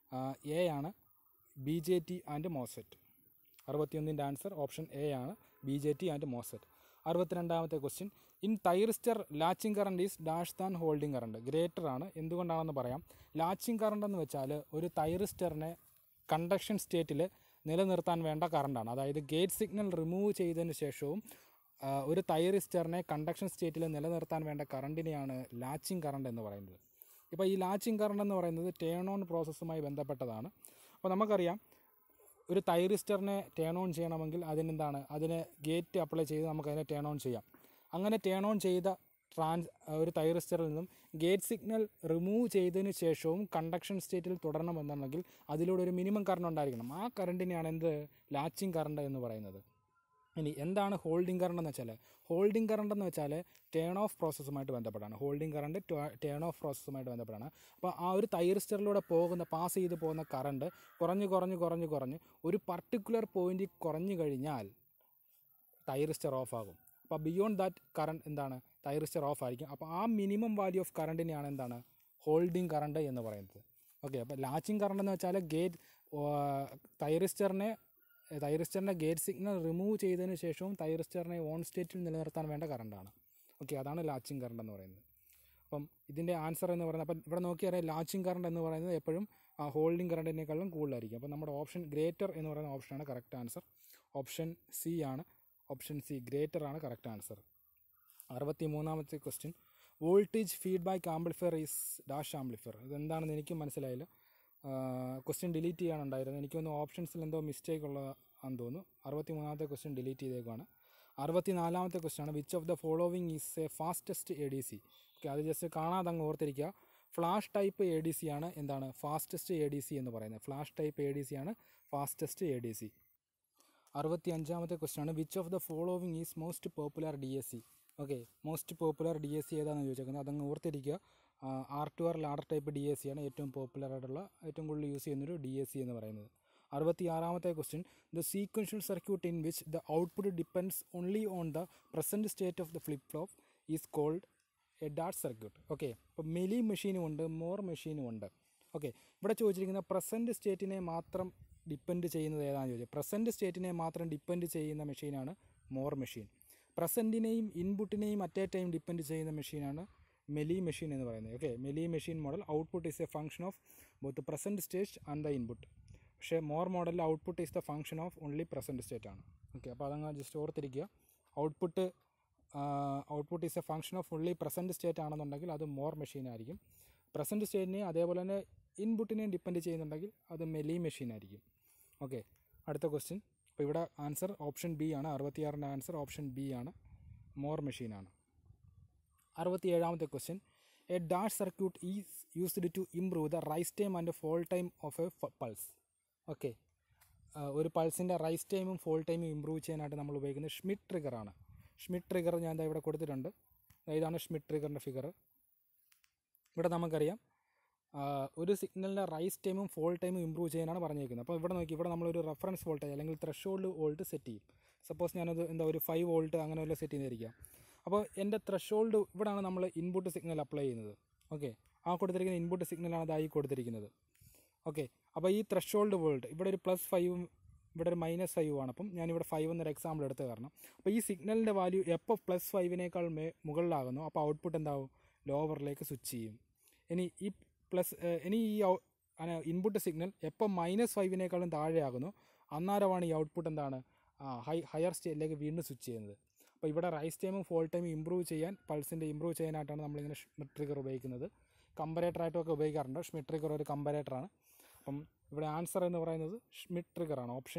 എ ആണ് B J T and MOSFET അറുപത്തിയൊന്നിൻ്റെ ആൻസർ ഓപ്ഷൻ എ ആണ് B J T and MOSFET അറുപത്തിരണ്ടാമത്തെ question in thyristor latching current is dash than holding current greater ആണ് എന്തുകൊണ്ടാണെന്ന് പറയാം ലാച്ചിങ് കറണ്ട് എന്ന് വെച്ചാൽ ഒരു തൈറിസ്റ്ററിനെ കണ്ടക്ഷൻ സ്റ്റേറ്റിൽ നിലനിർത്താൻ വേണ്ട കറണ്ടാണ് അതായത് ഗേറ്റ് സിഗ്നൽ റിമൂവ് ചെയ്തതിന് ശേഷവും ആ, ഒരു തൈറിസ്റ്ററിനെ കണ്ടക്ഷൻ സ്റ്റേറ്റിൽ നിലനിർത്താൻ വേണ്ട കറണ്ടിനെയാണ് ലാച്ചിങ് കറണ്ട് എന്ന് പറയുന്നത് ഇപ്പോൾ ഈ ലാച്ചിങ് കറണ്ട് എന്ന് പറയുന്നത് ടേൺ ഓൺ പ്രോസസ്സുമായി ബന്ധപ്പെട്ടതാണ് അപ്പോൾ നമുക്കറിയാം ഒരു തൈറിസ്റ്ററിനെ ടേൺ ഓൺ ചെയ്യണമെങ്കിൽ അതിനെന്താണ് അതിന് ഗേറ്റ് അപ്ലൈ ചെയ്ത് നമുക്ക് അതിനെ ടേൺ ഓൺ ചെയ്യാം അങ്ങനെ ടേൺ ഓൺ ചെയ്ത ട്രാൻസ് ഒരു തൈറിസ്റ്ററിൽ നിന്നും ഗേറ്റ് സിഗ്നൽ റിമൂവ് ചെയ്തതിന് ശേഷവും കണ്ടക്ഷൻ സ്റ്റേറ്റിൽ തുടരണമെന്നുണ്ടെങ്കിൽ അതിലൂടെ ഒരു മിനിമം കറണ്ട് ഉണ്ടായിരിക്കണം ആ കറണ്ടിനെയാണ് എന്ത് ലാച്ചിങ് കറണ്ട് എന്ന് പറയുന്നത് ഇനി എന്താണ് ഹോൾഡിംഗ് കറണ്ട് എന്ന് വെച്ചാൽ ഹോൾഡിംഗ് കറണ്ട് എന്ന് വെച്ചാൽ ടേൺ ഓഫ് പ്രോസസ്സുമായിട്ട് ബന്ധപ്പെട്ടാണ് ഹോൾഡിംഗ് കറണ്ട് ടേൺ ഓഫ് പ്രോസസ്സുമായിട്ട് ബന്ധപ്പെട്ടാണ് അപ്പോൾ ആ ഒരു തൈറിസ്റ്ററിലൂടെ പോകുന്ന പാസ് ചെയ്ത് പോകുന്ന കറണ്ട് കുറഞ്ഞ് കുറഞ്ഞ് കുറഞ്ഞ് കുറഞ്ഞ് ഒരു പർട്ടിക്കുലർ പോയിന്റിൽ കുറഞ്ഞു കഴിഞ്ഞാൽ തൈറിസ്റ്റർ ഓഫ് ആകും അപ്പോൾ ബിയോണ്ട് ദാറ്റ് കറണ്ട് എന്താണ് തൈറിസ്റ്റർ ഓഫ് ആയിരിക്കും അപ്പോൾ ആ മിനിമം വാല്യൂ ഓഫ് കറണ്ടിനെയാണ് എന്താണ് ഹോൾഡിംഗ് കറണ്ട് എന്ന് പറയുന്നത് ഓക്കെ അപ്പോൾ ലാച്ചിങ് കറണ്ട് എന്ന് വെച്ചാൽ ഗേറ്റ് തൈറിസ്റ്ററിനെ തൈറിസ്റ്ററിൻ്റെ ഗേറ്റ് സിഗ്നൽ റിമൂവ് ചെയ്തതിന് ശേഷവും തൈറിസ്റ്ററിനെ ഓൺ സ്റ്റേറ്റിൽ നിലനിർത്താൻ വേണ്ട കറണ്ടാണ് ഓക്കെ അതാണ് ലാച്ചിങ് കറണ്ട് എന്ന് പറയുന്നത് അപ്പം ഇതിൻ്റെ ആൻസർ എന്ന് പറയുന്നത് അപ്പം ഇവിടെ നോക്കിയാൽ ലാച്ചിങ് കറണ്ട് എന്ന് പറയുന്നത് എപ്പോഴും ഹോൾഡിംഗ് കറണ്ടിനേക്കാളും കൂടുതലായിരിക്കും അപ്പോൾ നമ്മുടെ ഓപ്ഷൻ ഗ്രേറ്റർ എന്ന് പറയുന്ന ഓപ്ഷനാണ് കറക്റ്റ് ആൻസർ ഓപ്ഷൻ സി ആണ് ഓപ്ഷൻ സി ഗ്രേറ്റർ ആണ് കറക്റ്റ് ആൻസർ അറുപത്തി മൂന്നാമത്തെ question voltage feedback amplifier is dash amplifier ഇതെന്താണെന്ന് എനിക്കും മനസ്സിലായില്ല ക്വസ്റ്റ്യൻ ഡിലീറ്റ് ചെയ്യാനുണ്ടായിരുന്നു എനിക്കൊന്ന് ഓപ്ഷൻസിൽ എന്തോ മിസ്റ്റേക്ക് ഉള്ളതാണെന്ന് തോന്നുന്നു അറുപത്തി മൂന്നാമത്തെ ക്വസ്റ്റ്യൻ ഡിലീറ്റ് ചെയ്തേക്കുവാണ് അറുപത്തി നാലാമത്തെ ക്വസ്റ്റ്യൻ ആണ് which of the following is a fastest A D C okay അത് ജസ്റ്റ് കാണാതെ അങ്ങ് ഓർത്തിരിക്കുക flash type A D C ആണ് എന്താണ് ഫാസ്റ്റസ്റ്റ് എ ഡി സി എന്ന് പറയുന്നത് flash type A D C ആണ് ഫാസ്റ്റസ്റ്റ് എ ഡി സി അറുപത്തി അഞ്ചാമത്തെ ക്വസ്റ്റ്യൻ ആണ് which of the following is most popular D S C okay most popular D S C ഏതാണെന്ന് ചോദിച്ചേക്കുന്നത് അതങ്ങ് ഓർത്തിരിക്കുക R two R ladder type D S C ആണ് ഏറ്റവും പോപ്പുലർ ആയിട്ടുള്ള ഏറ്റവും കൂടുതൽ യൂസ് ചെയ്യുന്നൊരു ഡി എസ് സി എന്ന് പറയുന്നത് അറുപത്തി ആറാമത്തെ question the sequential circuit in which the output depends only on the present state of the flip flop is called a that circuit okay അപ്പോൾ മെലി മെഷീനും ഉണ്ട് മോർ മെഷീനും ഉണ്ട് ഓക്കെ ഇവിടെ ചോദിച്ചിരിക്കുന്ന പ്രസൻറ്റ് സ്റ്റേറ്റിനെ മാത്രം ഡിപ്പെൻഡ് ചെയ്യുന്നത് ഏതാണെന്ന് ചോദിച്ചാൽ പ്രസൻറ്റ് സ്റ്റേറ്റിനെ മാത്രം ഡിപ്പെൻഡ് ചെയ്യുന്ന മെഷീനാണ് മോർ മെഷീൻ പ്രസൻറ്റിനെയും ഇൻപുട്ടിനെയും അറ്റ് എ ടൈം ഡിപ്പെൻഡ് ചെയ്യുന്ന മെഷീനാണ് മെലി മെഷീൻ എന്ന് പറയുന്നത് okay Mealy machine model output is a function of both present state and the input പക്ഷേ മോർ മോഡലിൽ output is the function of only present state ആണ് ഓക്കെ അപ്പോൾ അതങ്ങ് ജസ്റ്റ് ഓർത്തിരിക്കുക output output is a function of fully present state ആണെന്നുണ്ടെങ്കിൽ അത് മോർ മെഷീൻ ആയിരിക്കും പ്രസൻറ്റ് സ്റ്റേറ്റിനെയും അതേപോലെ തന്നെ ഇൻപുട്ടിനെയും ഡിപ്പെൻഡ് ചെയ്യുന്നുണ്ടെങ്കിൽ അത് മെലി മെഷീൻ ആയിരിക്കും ഓക്കെ അടുത്ത ക്വസ്റ്റ്യൻ അപ്പോൾ ഇവിടെ ആൻസർ ഓപ്ഷൻ ബി ആണ് അറുപത്തിയാറിൻ്റെ ആൻസർ ഓപ്ഷൻ ബി ആണ് മോർ മെഷീനാണ് അറുപത്തി ഏഴാമത്തെ question a dash circuit is used to improve the rise time and fall time of a pulse okay ഒരു പൾസിൻ്റെ റൈസ് ടൈമും ഫോൾ ടൈമും ഇമ്പ്രൂവ് ചെയ്യാനായിട്ട് നമ്മൾ ഉപയോഗിക്കുന്നത് ഷ്മിറ്റ് ട്രിഗറാണ് ഷ്മിറ്റ് ട്രിഗർ ഞാൻ ദാ ഇവിടെ കൊടുത്തിട്ടുണ്ട് ദാ ഇതാണ് ഷ്മിറ്റ് ട്രിഗറിൻ്റെ ഫിഗർ ഇവിടെ നമുക്കറിയാം ആ, ഒരു സിഗ്നലിൻ്റെ റൈസ് ടൈമും ഫോൾ ടൈമും ഇമ്പ്രൂവ് ചെയ്യാനാണ് പറഞ്ഞേക്കുന്നത് അപ്പോൾ ഇവിടെ നോക്കി ഇവിടെ നമ്മളൊരു റെഫറൻസ് വോൾട്ടേജ് അല്ലെങ്കിൽ ത്രഷോൾഡ് വോൾട്ട് സെറ്റ് ചെയ്യും സപ്പോസ് ഞാനത് എന്താ ഒരു ഫൈവ് വോൾട്ട് അങ്ങനെ വല്ല സെറ്റ് ചെയ്തിരിക്കാം അപ്പോൾ എൻ്റെ ത്രഷോൾഡ് ഇവിടെയാണ് നമ്മൾ ഇൻപുട്ട് സിഗ്നൽ അപ്ലൈ ചെയ്യുന്നത് ഓക്കെ ആ കൊടുത്തിരിക്കുന്ന ഇൻപുട്ട് സിഗ്നലാണ് അതായി കൊടുത്തിരിക്കുന്നത് ഓക്കെ അപ്പോൾ ഈ ത്രഷോൾഡ് വോൾട്ട് ഇവിടെ ഒരു പ്ലസ് ഫൈവും ഇവിടെ ഒരു മൈനസ് ഫൈവ് ആണ് അപ്പം ഞാനിവിടെ ഫൈവ് എന്നൊരു എക്സാമ്പിൾ എടുത്ത് കാരണം അപ്പോൾ ഈ സിഗ്നലിൻ്റെ വാല്യൂ എപ്പോൾ പ്ലസ് ഫൈവിനേക്കാൾ മേ മുകളിലാകുന്നു അപ്പോൾ ഔട്ട്പുട്ട് എന്താവും ലോവറിലേക്ക് സ്വിച്ച് ചെയ്യും ഇനി ഈ പ്ലസ് ഇനി ഈ ഇൻപുട്ട് സിഗ്നൽ എപ്പോൾ മൈനസ് ഫൈവിനേക്കാളും താഴെയാകുന്നു അന്നേരമാണ് ഈ ഔട്ട്പുട്ട് എന്താണ് ഹൈ ഹയർ സ്റ്റേറ്റിലേക്ക് വീണ്ടും സ്വിച്ച് ചെയ്യുന്നത് അപ്പോൾ ഇവിടെ റൈസ് ടൈമും ഫോൾ ടൈമും ഇമ്പ്രൂവ് ചെയ്യാൻ പൾസിൻ്റെ ഇമ്പ്രൂവ് ചെയ്യാനായിട്ടാണ് നമ്മളിങ്ങനെ ഷ്മിറ്റ് ട്രിഗർ ഉപയോഗിക്കുന്നത് കമ്പറേറ്ററായിട്ടൊക്കെ ഉപയോഗിക്കാറുണ്ട് ഷ്മിറ്റ് ട്രിഗർ ഒരു കമ്പറേറ്ററാണ് അപ്പം ഇവിടെ ആൻസർ എന്ന് പറയുന്നത് ഷ്മിറ്റ് ട്രിഗറാണ് ഓപ്ഷൻ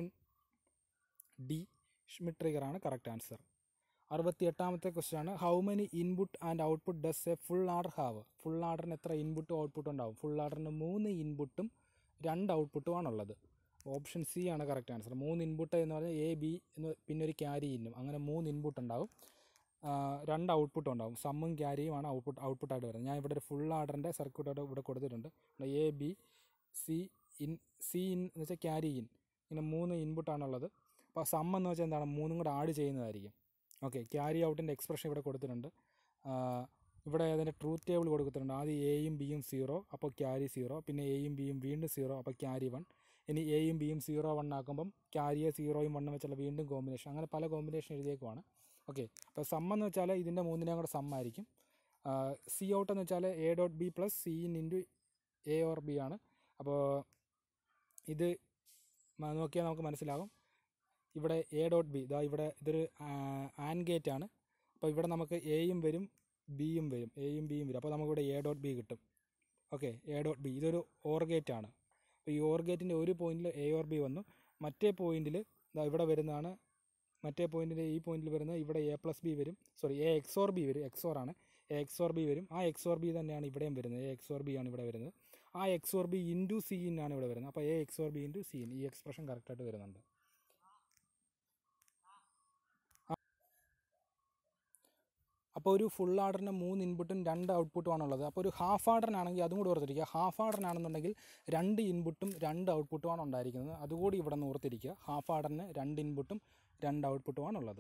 ഡി ഷ്മിറ്റ് ട്രിഗറാണ് കറക്റ്റ് ആൻസർ അറുപത്തി എട്ടാമത്തെ ക്വസ്റ്റ്യൻ ആണ് how many input and output does a full adder have full ആർഡറിന് എത്ര ഇൻപുട്ടും ഔട്ട്പുട്ടും ഉണ്ടാവും ഫുൾ ആർഡറിന് മൂന്ന് ഇൻപുട്ടും രണ്ട് ഔട്ട്പുട്ടുമാണുള്ളത് ഓപ്ഷൻ സി ആണ് കറക്റ്റ് ആൻസർ മൂന്ന് ഇൻപുട്ട് എന്ന് പറഞ്ഞാൽ എ ബി എന്ന് പിന്നെ ഒരു ക്യാരി ഇന്നും അങ്ങനെ മൂന്ന് ഇൻപുട്ട് ഉണ്ടാവും ആ, രണ്ട് ഔട്ട്പുട്ട് ഉണ്ടാവും സമ്മും ക്യാരിയുമാണ് ഔട്ട്പുട്ട് ഔട്ട്പുട്ടായിട്ട് വരുന്നത് ഞാൻ ഇവിടെ ഒരു ഫുൾ ആർഡറിൻ്റെ സർക്യൂട്ടായിട്ട് ഇവിടെ കൊടുത്തിട്ടുണ്ട് A B C in C in എന്ന് വെച്ചാൽ ക്യാരി ഇൻ ഇങ്ങനെ മൂന്ന് ഇൻപുട്ടാണുള്ളത് അപ്പോൾ സം എന്ന് വെച്ചാൽ എന്താണ് മൂന്നും കൂടെ ആഡ് ചെയ്യുന്നതായിരിക്കും ഓക്കെ ക്യാരി ഔട്ടിൻ്റെ എക്സ്പ്രഷൻ ഇവിടെ കൊടുത്തിട്ടുണ്ട് ആ, ഇവിടെ അതിൻ്റെ ട്രൂത്ത് ടേബിൾ കൊടുത്തിട്ടുണ്ട് ആദ്യം എയും ബിയും സീറോ അപ്പോൾ ക്യാരി സീറോ പിന്നെ എയും ബിയും വീണ്ടും സീറോ അപ്പോൾ ക്യാരി വൺ ഇനി എയും ബിയും സീറോ വൺ ആക്കുമ്പം ക്യാരിയെ സീറോയും വണ്ണും വെച്ചുള്ള വീണ്ടും കോമ്പിനേഷൻ അങ്ങനെ പല കോമ്പിനേഷൻ എഴുതിയേക്കുവാണ് ഓക്കെ അപ്പോൾ സം എന്ന് വെച്ചാൽ ഇതിൻ്റെ മൂന്നിനെയും കൂടെ സം ആയിരിക്കും സി ഔട്ട് എന്ന് വെച്ചാൽ A dot B plus C in into A or B ആണ് അപ്പോൾ ഇത് മ- നോക്കിയാൽ നമുക്ക് മനസ്സിലാകും ഇവിടെ എ ഡോട്ട് ബി ഇതാ ഇവിടെ ഇതൊരു ആൻ ഗേറ്റ് ആണ് അപ്പോൾ ഇവിടെ നമുക്ക് എയും വരും ബിയും വരും എയും ബിയും വരും അപ്പോൾ നമുക്കിവിടെ എ ഡോട്ട് ബി കിട്ടും ഓക്കെ എ ഡോട്ട് ബി ഇതൊരു ഓർ ഗേറ്റ് ആണ് അപ്പോൾ ഈ ഓർ ഗേറ്റിൻ്റെ ഒരു പോയിന്റിൽ എ ഓർ ബി വന്നു മറ്റേ പോയിന്റിൽ ഇതാ ഇവിടെ വരുന്നതാണ് മറ്റേ പോയിന്റിൻ്റെ ഈ പോയിന്റിൽ വരുന്നത് ഇവിടെ എ പ്ലസ് ബി വരും sorry A ex or B വരും എക്സ് ഓർ ആണ് എ എക്സ് ഓർ ബി വരും ആ എക്സ് ഓർ ബി തന്നെയാണ് ഇവിടെയും വരുന്നത് എ എക്സ് ഓർ ബി ആണ് ഇവിടെ വരുന്നത് ആ ex or B into C in ആണ് ഇവിടെ വരുന്നത് അപ്പോൾ A ex or B into C in ഈ എക്സ്പ്രഷൻ കറക്റ്റായിട്ട് വരുന്നുണ്ട് അപ്പോൾ ഒരു ഫുൾ ആർഡറിന് മൂന്ന് ഇൻപുട്ടും രണ്ട് ഔട്ട്പുട്ടും ആണുള്ളത് അപ്പോൾ ഒരു ഹാഫ് ആർഡറിനാണെങ്കിൽ അതും കൂടി ഓർത്തിരിക്കുക ഹാഫ് ആർഡറിനാണെന്നുണ്ടെങ്കിൽ രണ്ട് ഇൻപുട്ടും രണ്ട് ഔട്ട്പുട്ടുമാണ് ഉണ്ടായിരിക്കുന്നത് അതുകൂടി ഇവിടെ നിന്ന് ഓർത്തിരിക്കുക ഹാഫ് ആർഡറിന് രണ്ട് ഇൻപുട്ടും രണ്ട് ഔട്ട്പുട്ടുമാണ് ഉള്ളത്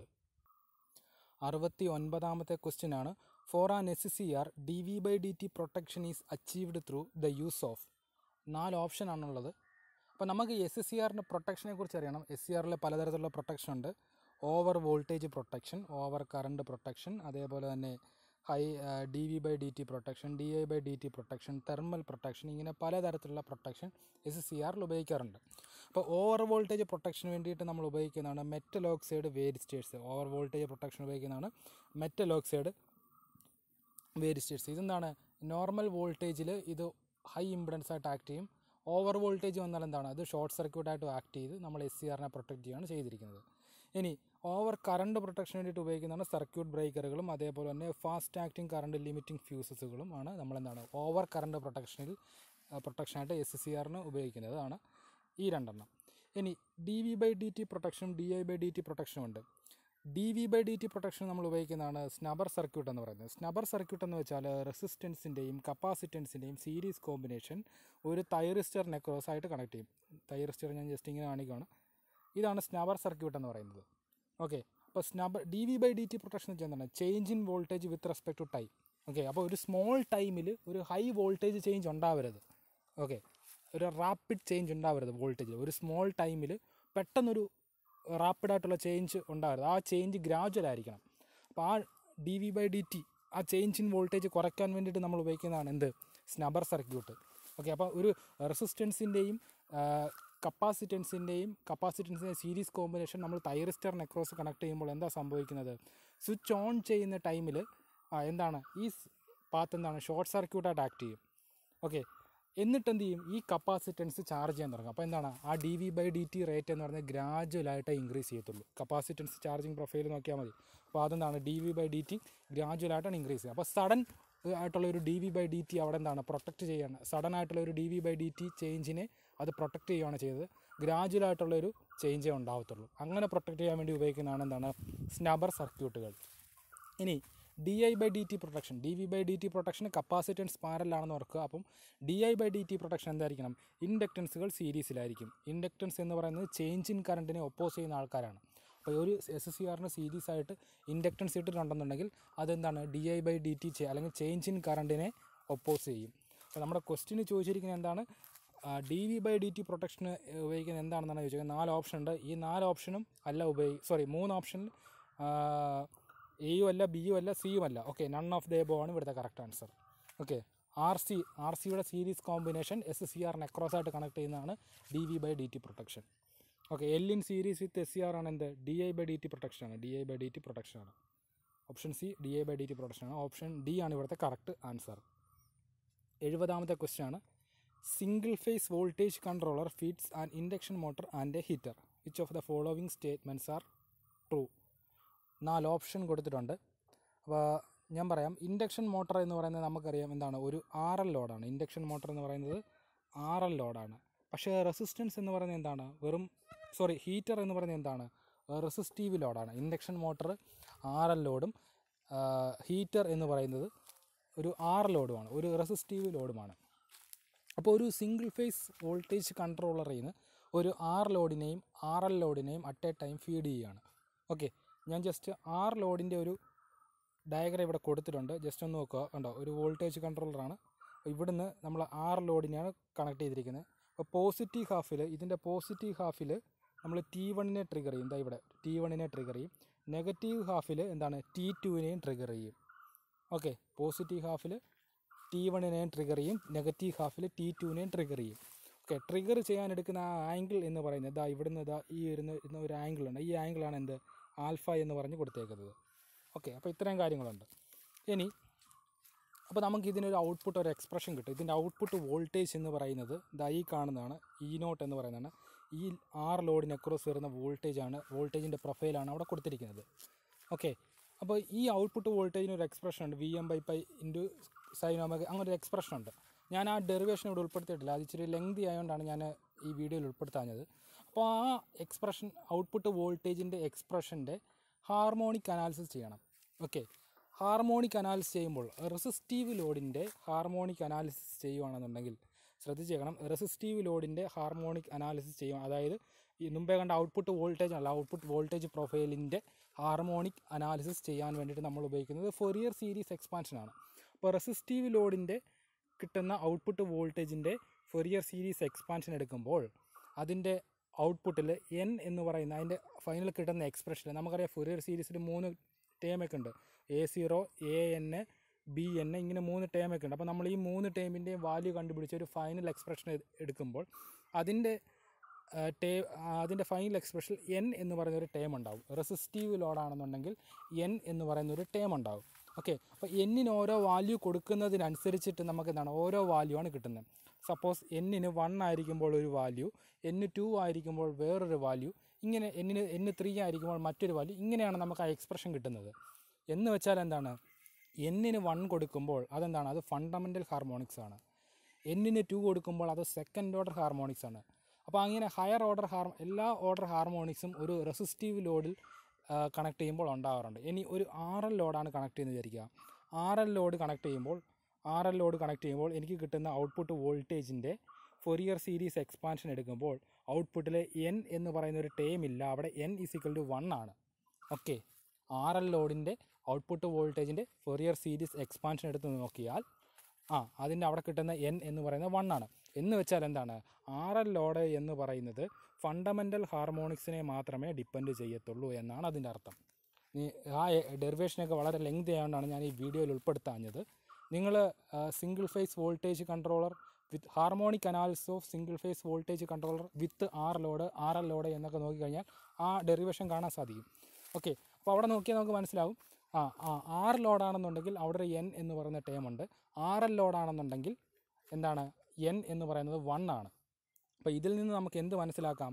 അറുപത്തി ഒൻപതാമത്തെ ക്വസ്റ്റ്യൻ ആണ് for an S C R D V by D T protection is achieved through the use of നാല് ഓപ്ഷൻ ആണുള്ളത് അപ്പോൾ നമുക്ക് എസ് സി ആറിൻ്റെ പ്രൊട്ടക്ഷനെ കുറിച്ച് അറിയണം എസ് സി ആറിൽ പലതരത്തിലുള്ള പ്രൊട്ടക്ഷൻ ഉണ്ട് over voltage protection over current protection അതേപോലെ തന്നെ high D V by D T protection D I by D T protection thermal protection ഇങ്ങനെ പലതരത്തിലുള്ള പ്രൊട്ടക്ഷൻ എസ് സി ആറിൽ ഉപയോഗിക്കാറുണ്ട് അപ്പോൾ ഓവർ വോൾട്ടേജ് പ്രൊട്ടക്ഷന് വേണ്ടിയിട്ട് നമ്മൾ ഉപയോഗിക്കുന്നതാണ് metal oxide varistors over voltage protection ഉപയോഗിക്കുന്നതാണ് മെറ്റൽ ഓക്സൈഡ് വേരിസ്റ്റേഴ്സ് ഇതെന്താണ് നോർമൽ വോൾട്ടേജിൽ ഇത് ഹൈ ഇമ്പിഡൻസ് ആയിട്ട് ആക്ട് ചെയ്യും ഓവർ വോൾട്ടേജ് വന്നാൽ എന്താണ് അത് ഷോർട്ട് സർക്യൂട്ടായിട്ട് ആക്ട് ചെയ്ത് നമ്മൾ എസ് സി ആറിനെ പ്രൊട്ടക്റ്റ് ചെയ്യുകയാണ് ചെയ്തിരിക്കുന്നത് ഇനി ഓവർ കറണ്ട് പ്രൊട്ടക്ഷന് വേണ്ടിയിട്ട് ഉപയോഗിക്കുന്നതാണ് സർക്യൂട്ട് ബ്രേക്കറുകളും അതേപോലെ തന്നെ ഫാസ്റ്റ് ആക്ടിങ് കറണ്ട് ലിമിറ്റിംഗ് ഫ്യൂസസുകളും ആണ് നമ്മളെന്താണ് ഓവർ കറണ്ട് പ്രൊട്ടക്ഷനിൽ പ്രൊട്ടക്ഷനായിട്ട് എസ് സി ആറിന് ഉപയോഗിക്കുന്നത് ആണ് ഈ രണ്ടെണ്ണം ഇനി D V by D T പ്രൊട്ടക്ഷനും D I by D T പ്രൊട്ടക്ഷനും ഉണ്ട് D V by D T protection നമ്മൾ ഉപയോഗിക്കുന്നതാണ് സ്നബർ സർക്യൂട്ട് എന്ന് പറയുന്നത് സ്നബർ സർക്യൂട്ട് എന്ന് വെച്ചാൽ റെസിസ്റ്റൻസിൻ്റെയും കപ്പാസിറ്റൻസിൻ്റെയും സീരീസ് കോമ്പിനേഷൻ ഒരു തൈറിസ്റ്റർ നെക്രോസ് ആയിട്ട് കണക്ട് ചെയ്യും തൈറിസ്റ്റർ ഞാൻ ജസ്റ്റ് ഇങ്ങനെ കാണിക്കുകയാണ് ഇതാണ് സ്നബർ സർക്യൂട്ട് എന്ന് പറയുന്നത് ഓക്കെ അപ്പോൾ snubber D V by D T protection വെച്ചാൽ എന്താണ് change in voltage with respect to time okay അപ്പോൾ ഒരു സ്മോൾ ടൈമിൽ ഒരു ഹൈ വോൾട്ടേജ് ചേഞ്ച് ഉണ്ടാവരുത് ഓക്കെ ഒരു റാപ്പിഡ് ചേഞ്ച് ഉണ്ടാവരുത് വോൾട്ടേജിൽ ഒരു സ്മോൾ ടൈമിൽ പെട്ടെന്നൊരു റാപ്പിഡായിട്ടുള്ള ചേഞ്ച് ഉണ്ടാവരുത് ആ ചേഞ്ച് ഗ്രാജുവൽ ആയിരിക്കണം അപ്പോൾ ആ D V by D T ആ ചേഞ്ച് ഇൻ വോൾട്ടേജ് കുറയ്ക്കാൻ വേണ്ടിയിട്ട് നമ്മൾ ഉപയോഗിക്കുന്നതാണ് എന്ത് സ്നബർ സർക്യൂട്ട് ഓക്കെ അപ്പോൾ ഒരു റെസിസ്റ്റൻസിൻ്റെയും കപ്പാസിറ്റൻസിൻ്റെയും കപ്പാസിറ്റൻസിൻ്റെ സീരീസ് കോമ്പിനേഷൻ നമ്മൾ തൈറിസ്റ്റർ നെക്രോസ് കണക്ട് ചെയ്യുമ്പോൾ എന്താ സംഭവിക്കുന്നത് സ്വിച്ച് ഓൺ ചെയ്യുന്ന ടൈമിൽ എന്താണ് ഈ പാത്ത് എന്താണ് ഷോർട്ട് സർക്യൂട്ടായിട്ട് ആക്ട് ചെയ്യും ഓക്കെ എന്നിട്ട് എന്ത് ചെയ്യും ഈ കപ്പാസിറ്റൻസ് ചാർജ് ചെയ്യാൻ തുടങ്ങും അപ്പോൾ എന്താണ് ആ D V by D T rate എന്ന് പറഞ്ഞാൽ ഗ്രാജുവലായിട്ടേ ഇൻക്രീസ് ചെയ്യത്തുള്ളൂ കപ്പാസിറ്റൻസ് ചാർജിങ് പ്രൊഫൈൽ നോക്കിയാൽ മതി അപ്പോൾ അതെന്താണ് D V by D T ഗ്രാജുവലായിട്ടാണ് ഇൻക്രീസ് ചെയ്യുക അപ്പോൾ സഡൻ ആയിട്ടുള്ള ഒരു D V by D T അവിടെ എന്താണ് പ്രൊട്ടക്റ്റ് ചെയ്യാണ് സഡൻ ആയിട്ടുള്ള ഒരു D V by D T ചേഞ്ചിനെ അത് പ്രൊട്ടക്റ്റ് ചെയ്യുകയാണ് ചെയ്തത് ഗ്രാജുവൽ ആയിട്ടുള്ള ഒരു ചേഞ്ചേ ഉണ്ടാവത്തുള്ളൂ അങ്ങനെ പ്രൊട്ടക്റ്റ് ചെയ്യാൻ വേണ്ടി ഉപയോഗിക്കുന്നതാണ് എന്താണ് സ്നബർ സർക്യൂട്ടുകൾ ഇനി D I by D T protection D V by D T protection capacitance പാരലാണെന്ന് ഓർക്കുക അപ്പം D I by D T protection എന്തായിരിക്കണം ഇൻഡക്റ്റൻസുകൾ സീരീസിലായിരിക്കും ഇൻഡക്റ്റൻസ് എന്ന് പറയുന്നത് ചേഞ്ച് ഇൻ കറണ്ടിനെ ഒപ്പോസ് ചെയ്യുന്ന ആൾക്കാരാണ് അപ്പോൾ ഒരു എസ് സി ആറിന് സീരീസ് ആയിട്ട് ഇൻഡക്റ്റൻസ് ഇട്ടിട്ടുണ്ടെന്നുണ്ടെങ്കിൽ അതെന്താണ് D I by D T അല്ലെങ്കിൽ ചേഞ്ച് ഇൻ കറണ്ടിനെ ഒപ്പോസ് ചെയ്യും അപ്പോൾ നമ്മുടെ ക്വസ്റ്റിന് ചോദിച്ചിരിക്കുന്നത് എന്താണ് D V by D T പ്രൊട്ടക്ഷന് ഉപയോഗിക്കുന്നത് എന്താണെന്നാണ് ചോദിച്ചത് നാല് ഓപ്ഷൻ ഉണ്ട് ഈ നാല് ഓപ്ഷനും അല്ല ഉപയോഗി സോറി മൂന്ന് ഓപ്ഷനിൽ എയും അല്ല ബിയും അല്ല സിയും അല്ല okay none of the above ആണ് ഇവിടുത്തെ correct answer okay R C R സിയുടെ series combination S C R across ആയിട്ട് കണക്ട് ചെയ്യുന്നതാണ് D V by D T protection okay L in series with S C R ആണ് എന്ത് D I by D T protection ആണ് D I by D T protection ആണ് option C D I by D T protection ആണ് ഓപ്ഷൻ ഡി ആണ് ഇവിടുത്തെ കറക്റ്റ് ആൻസർ എഴുപതാമത്തെ ക്വസ്റ്റ്യൻ ആണ് single phase voltage controller feeds an induction motor and a heater which of the following statements are true നാല് ഓപ്ഷൻ കൊടുത്തിട്ടുണ്ട് അപ്പോൾ ഞാൻ പറയാം ഇൻഡക്ഷൻ മോട്ടർ എന്ന് പറയുന്നത് നമുക്കറിയാം എന്താണ് ഒരു ആർ എൽ ലോഡാണ് ഇൻഡക്ഷൻ മോട്ടർ എന്ന് പറയുന്നത് ആർ എൽ ലോഡാണ് പക്ഷേ റെസിസ്റ്റൻസ് എന്ന് പറയുന്നത് എന്താണ് വെറും സോറി ഹീറ്റർ എന്ന് പറയുന്നത് എന്താണ് റെസിസ്റ്റീവ് ലോഡാണ് ഇൻഡക്ഷൻ മോട്ടർ ആർ എൽ ലോഡും ഹീറ്റർ എന്ന് പറയുന്നത് ഒരു ആർ ലോഡുമാണ് ഒരു റെസിസ്റ്റീവ് ലോഡുമാണ് അപ്പോൾ ഒരു സിംഗിൾ ഫേസ് വോൾട്ടേജ് കൺട്രോളറിൽ നിന്ന് ഒരു ആർ ലോഡിനെയും ആർ എൽ ലോഡിനെയും അറ്റ് എ ടൈം ഫീഡ് ചെയ്യുകയാണ് ഓക്കെ ഞാൻ ജസ്റ്റ് ആർ ലോഡിൻ്റെ ഒരു ഡയഗ്രം ഇവിടെ കൊടുത്തിട്ടുണ്ട് ജസ്റ്റ് ഒന്ന് നോക്കുക കണ്ടോ ഒരു വോൾട്ടേജ് കൺട്രോളറാണ് ഇവിടുന്ന് നമ്മൾ ആർ ലോഡിനെയാണ് കണക്ട് ചെയ്തിരിക്കുന്നത് അപ്പോൾ പോസിറ്റീവ് ഹാഫിൽ ഇതിൻ്റെ പോസിറ്റീവ് ഹാഫിൽ നമ്മൾ ടി വണ്ണിനെ ട്രിഗർ ചെയ്യും എന്താ ഇവിടെ ടി വണ്ണിനെ ട്രിഗർ ചെയ്യും നെഗറ്റീവ് ഹാഫിൽ എന്താണ് ടി ടുവിനെയും ട്രിഗർ ചെയ്യും ഓക്കെ പോസിറ്റീവ് ഹാഫിൽ ടി വണ്ണിനെയും ട്രിഗർ ചെയ്യും നെഗറ്റീവ് ഹാഫിൽ ടി ടുവിനെയും ട്രിഗർ ചെയ്യും ഓക്കെ ട്രിഗർ ചെയ്യാൻ എടുക്കുന്ന ആ ആംഗിൾ എന്ന് പറയുന്നത് ഇതാ ഇവിടുന്ന് ഇതാ ഈ വരുന്ന ഇരുന്ന ഒരു ആംഗിളുണ്ട് ഈ ആംഗിളാണ് എന്ത് ആൽഫ എന്ന് പറഞ്ഞ് കൊടുത്തേക്കുന്നത് ഓക്കെ അപ്പോൾ ഇത്രയും കാര്യങ്ങളുണ്ട് ഇനി അപ്പോൾ നമുക്ക് ഇതിനൊരു ഔട്ട്പുട്ട് ഒരു എക്സ്പ്രഷൻ കിട്ടും ഇതിൻ്റെ ഔട്ട്പുട്ട് വോൾട്ടേജ് എന്ന് പറയുന്നത് ദാ ഈ കാണുന്നതാണ് ഇ നോട്ട് എന്ന് പറയുന്നതാണ് ഈ ആർ ലോഡിന് അക്രോസ് വരുന്ന വോൾട്ടേജാണ് വോൾട്ടേജിൻ്റെ പ്രൊഫൈലാണ് അവിടെ കൊടുത്തിരിക്കുന്നത് ഓക്കെ അപ്പോൾ ഈ ഔട്ട്പുട്ട് വോൾട്ടേജിന് ഒരു എക്സ്പ്രഷൻ ഉണ്ട് V M by pi into സൈനോമക അങ്ങനെ ഒരു എക്സ്പ്രഷൻ ഉണ്ട് ഞാൻ ആ ഡെറിവേഷൻ ഇവിടെ ഉൾപ്പെടുത്തിയിട്ടില്ല അത് ഇച്ചിരി ലെങ്തി ആയതുകൊണ്ടാണ് ഞാൻ ഈ വീഡിയോയിൽ ഉൾപ്പെടുത്താഞ്ഞത് അപ്പോൾ ആ എക്സ്പ്രഷൻ ഔട്ട്പുട്ട് വോൾട്ടേജിൻ്റെ എക്സ്പ്രഷൻ്റെ ഹാർമോണിക് അനാലിസിസ് ചെയ്യണം ഓക്കെ ഹാർമോണിക് അനാലിസിസ് ചെയ്യുമ്പോൾ റെസിസ്റ്റീവ് ലോഡിൻ്റെ ഹാർമോണിക് അനാലിസിസ് ചെയ്യുകയാണെന്നുണ്ടെങ്കിൽ ശ്രദ്ധിച്ചേക്കണം റെസിസ്റ്റീവ് ലോഡിൻ്റെ ഹാർമോണിക് അനാലിസിസ് ചെയ്യും അതായത് ഈ മുമ്പേ കണ്ട ഔട്ട്പുട്ട് വോൾട്ടേജ് അല്ല ഔട്ട്പുട്ട് വോൾട്ടേജ് പ്രൊഫൈലിൻ്റെ ഹാർമോണിക് അനാലിസിസ് ചെയ്യാൻ വേണ്ടിയിട്ട് നമ്മൾ ഉപയോഗിക്കുന്നത് ഫൊറിയർ സീരീസ് എക്സ്പാൻഷനാണ് അപ്പോൾ റെസിസ്റ്റീവ് ലോഡിൻ്റെ കിട്ടുന്ന ഔട്ട്പുട്ട് വോൾട്ടേജിൻ്റെ ഫൊറിയർ സീരീസ് എക്സ്പാൻഷൻ എടുക്കുമ്പോൾ അതിൻ്റെ ഔട്ട്പുട്ടിൽ എൻ എന്ന് പറയുന്ന അതിൻ്റെ ഫൈനൽ കിട്ടുന്ന എക്സ്പ്രഷൻ നമുക്കറിയാം ഫൊറിയർ സീരീസിൽ മൂന്ന് ടേമൊക്കെ ഉണ്ട് A zero A N B N ഇങ്ങനെ മൂന്ന് ടേമൊക്കെ ഉണ്ട് അപ്പോൾ നമ്മൾ ഈ മൂന്ന് ടേമിൻ്റെയും വാല്യൂ കണ്ടുപിടിച്ച് ഒരു ഫൈനൽ എക്സ്പ്രഷൻ എടുക്കുമ്പോൾ അതിൻ്റെ ടേ അതിൻ്റെ ഫൈനൽ എക്സ്പ്രഷൻ എൻ എന്ന് പറയുന്ന ഒരു ടേം ഉണ്ടാവും റെസിസ്റ്റീവ് ലോഡാണെന്നുണ്ടെങ്കിൽ എൻ എന്ന് പറയുന്ന ഒരു ടേം ഉണ്ടാവും ഓക്കെ അപ്പോൾ എന്നിന് ഓരോ വാല്യൂ കൊടുക്കുന്നതിനനുസരിച്ചിട്ട് നമുക്ക് എന്താണ് ഓരോ വാല്യൂ ആണ് കിട്ടുന്നത് സപ്പോസ് എന്നിന് വൺ ആയിരിക്കുമ്പോൾ ഒരു വാല്യൂ എന്ന് ടു ആയിരിക്കുമ്പോൾ വേറൊരു വാല്യൂ ഇങ്ങനെ എന്നിന് എന്ന് ത്രീ ആയിരിക്കുമ്പോൾ മറ്റൊരു വാല്യൂ ഇങ്ങനെയാണ് നമുക്ക് ആ എക്സ്പ്രഷൻ കിട്ടുന്നത് എന്ന് വെച്ചാൽ എന്താണ് എന്നിന് വൺ കൊടുക്കുമ്പോൾ അതെന്താണ് അത് ഫണ്ടമെൻ്റൽ ഹാർമോണിക്സ് ആണ് എന്നിന് ടു കൊടുക്കുമ്പോൾ അത് സെക്കൻഡ് ഓർഡർ ഹാർമോണിക്സ് ആണ് അപ്പോൾ അങ്ങനെ ഹയർ ഓർഡർ ഹാർ എല്ലാ ഓർഡർ ഹാർമോണിക്സും ഒരു റെസിസ്റ്റീവ് ലോഡിൽ കണക്ട് ചെയ്യുമ്പോൾ ഉണ്ടാകാറുണ്ട് ഇനി ഒരു ആർ എൽ ലോഡാണ് കണക്ട് ചെയ്യുന്നത് വിചാരിക്കുക ആർ എൽ ലോഡ് കണക്ട് ചെയ്യുമ്പോൾ ആർ എൽ ലോഡ് കണക്ട് ചെയ്യുമ്പോൾ എനിക്ക് കിട്ടുന്ന ഔട്ട്പുട്ട് വോൾട്ടേജിൻ്റെ ഫൊറിയർ സീരീസ് എക്സ്പാൻഷൻ എടുക്കുമ്പോൾ ഔട്ട്പുട്ടിൽ എൻ എന്ന് പറയുന്ന ഒരു ടേം ഇല്ല അവിടെ എൻ ഇസിക്കൽ ടു വൺ ആണ് ഓക്കെ ആർ എൽ ലോഡിൻ്റെ ഔട്ട്പുട്ട് വോൾട്ടേജിൻ്റെ ഫൊറിയർ സീരീസ് എക്സ്പാൻഷൻ എടുത്ത് നോക്കിയാൽ ആ അതിൻ്റെ അവിടെ കിട്ടുന്ന എൻ എന്ന് പറയുന്നത് വൺ ആണ് എന്ന് വെച്ചാൽ എന്താണ് ആർ എൽ ലോഡ് എന്ന് പറയുന്നത് ഫണ്ടമെൻ്റൽ ഹാർമോണിക്സിനെ മാത്രമേ ഡിപ്പെൻഡ് ചെയ്യത്തുള്ളൂ എന്നാണ് അതിൻ്റെ അർത്ഥം ഈ ആ ഡെറിവേഷനൊക്കെ വളരെ ലെങ്തി ആയതുകൊണ്ടാണ് ഞാൻ ഈ വീഡിയോയിൽ ഉൾപ്പെടുത്താഞ്ഞത് നിങ്ങൾ single phase voltage controller with harmonic analysis of single phase voltage controller with R load R L load എന്നൊക്കെ നോക്കിക്കഴിഞ്ഞാൽ ആ ഡെറിവേഷൻ കാണാൻ സാധിക്കും ഓക്കെ അപ്പോൾ അവിടെ നോക്കിയാൽ നമുക്ക് മനസ്സിലാവും ആ ആ ആർ ലോഡാണെന്നുണ്ടെങ്കിൽ അവിടെ ഒരു എൻ എന്ന് പറയുന്ന ടേം ഉണ്ട് ആർ എൽ ലോഡാണെന്നുണ്ടെങ്കിൽ എന്താണ് എൻ എന്ന് പറയുന്നത് വൺ ആണ് അപ്പോൾ ഇതിൽ നിന്ന് നമുക്ക് എന്ത് മനസ്സിലാക്കാം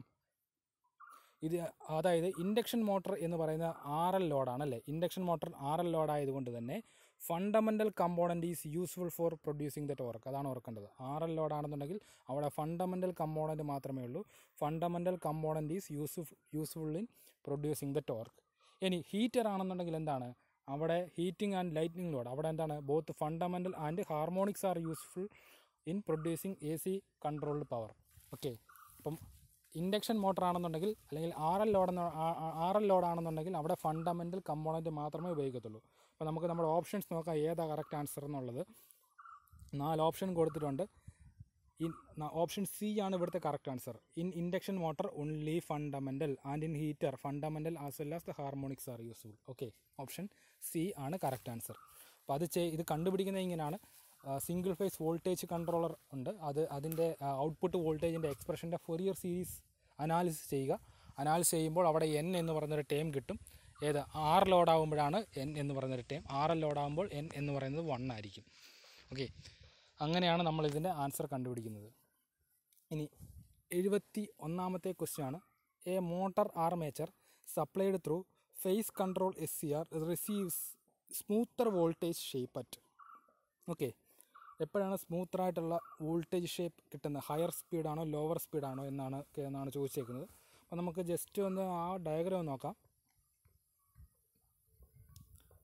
ഇത് അതായത് ഇൻഡക്ഷൻ മോട്ടർ എന്ന് പറയുന്ന ആർ എൽ ലോഡാണ് അല്ലേ ഇൻഡക്ഷൻ മോട്ടർ ആർ എൽ ലോഡായതുകൊണ്ട് തന്നെ fundamental component is useful for producing the torque അതാണ് ഓർക്കേണ്ടത് ആർ എൽ ലോഡാണെന്നുണ്ടെങ്കിൽ അവിടെ ഫണ്ടമെൻ്റൽ കമ്പോണൻറ്റ് മാത്രമേ ഉള്ളൂ ഫണ്ടമെൻ്റൽ കമ്പോണൻറ്റ് ഈസ് യൂസ്ഫ് useful in producing the torque ഇനി ഹീറ്റർ ആണെന്നുണ്ടെങ്കിൽ എന്താണ് അവിടെ ഹീറ്റിംഗ് ആൻഡ് ലൈറ്റിംഗ് ലോഡ് അവിടെ എന്താണ് both fundamental and harmonics are useful in producing A C controlled power okay അപ്പം ഇൻഡക്ഷൻ മോട്ടർ ആണെന്നുണ്ടെങ്കിൽ അല്ലെങ്കിൽ R L load R L load ആണെന്നുണ്ടെങ്കിൽ അവിടെ ഫണ്ടമെൻ്റൽ കമ്പോണൻറ്റ് മാത്രമേ ഉപയോഗിക്കത്തുള്ളൂ അപ്പോൾ നമുക്ക് നമ്മുടെ ഓപ്ഷൻസ് നോക്കാം ഏതാ കറക്റ്റ് ആൻസർ എന്നുള്ളത് നാല് ഓപ്ഷൻ കൊടുത്തിട്ടുണ്ട് ഇൻ ഓപ്ഷൻ സി ആണ് ഇവിടുത്തെ correct answer in induction motor only fundamental and in heater fundamental as well as the harmonics are useful okay option C ആണ് കറക്റ്റ് ആൻസർ അപ്പോൾ അത് ചെയ് ഇത് കണ്ടുപിടിക്കുന്നത് ഇങ്ങനെയാണ് സിംഗിൾ ഫേസ് വോൾട്ടേജ് കൺട്രോളർ ഉണ്ട് അത് അതിൻ്റെ ഔട്ട്പുട്ട് വോൾട്ടേജിൻ്റെ എക്സ്പ്രഷൻ്റെ ഫൊറിയർ സീരീസ് അനാലിസിസ് ചെയ്യുക അനാലിസിസ് ചെയ്യുമ്പോൾ അവിടെ എൻ എന്ന് പറയുന്നൊരു ടേം കിട്ടും ഏത് ആർ ലോഡാകുമ്പോഴാണ് എൻ എന്ന് പറയുന്നൊരു ടേം ആർ എൽ ലോഡാകുമ്പോൾ എൻ എന്ന് പറയുന്നത് വൺ ആയിരിക്കും ഓക്കെ അങ്ങനെയാണ് നമ്മൾ ഇതിൻ്റെ ആൻസർ കണ്ടുപിടിക്കുന്നത് ഇനി എഴുപത്തി ഒന്നാമത്തെ ക്വസ്റ്റ്യൻ ആണ് a motor armature supplied through phase control S C R receives smoother voltage shape at okay എപ്പോഴാണ് സ്മൂത്തറായിട്ടുള്ള വോൾട്ടേജ് ഷേപ്പ് കിട്ടുന്നത് ഹയർ സ്പീഡാണോ ലോവർ സ്പീഡാണോ എന്നാണ് എന്നാണ് ചോദിച്ചേക്കുന്നത് അപ്പോൾ നമുക്ക് ജസ്റ്റ് ഒന്ന് ആ ഡയഗ്രാം നോക്കാം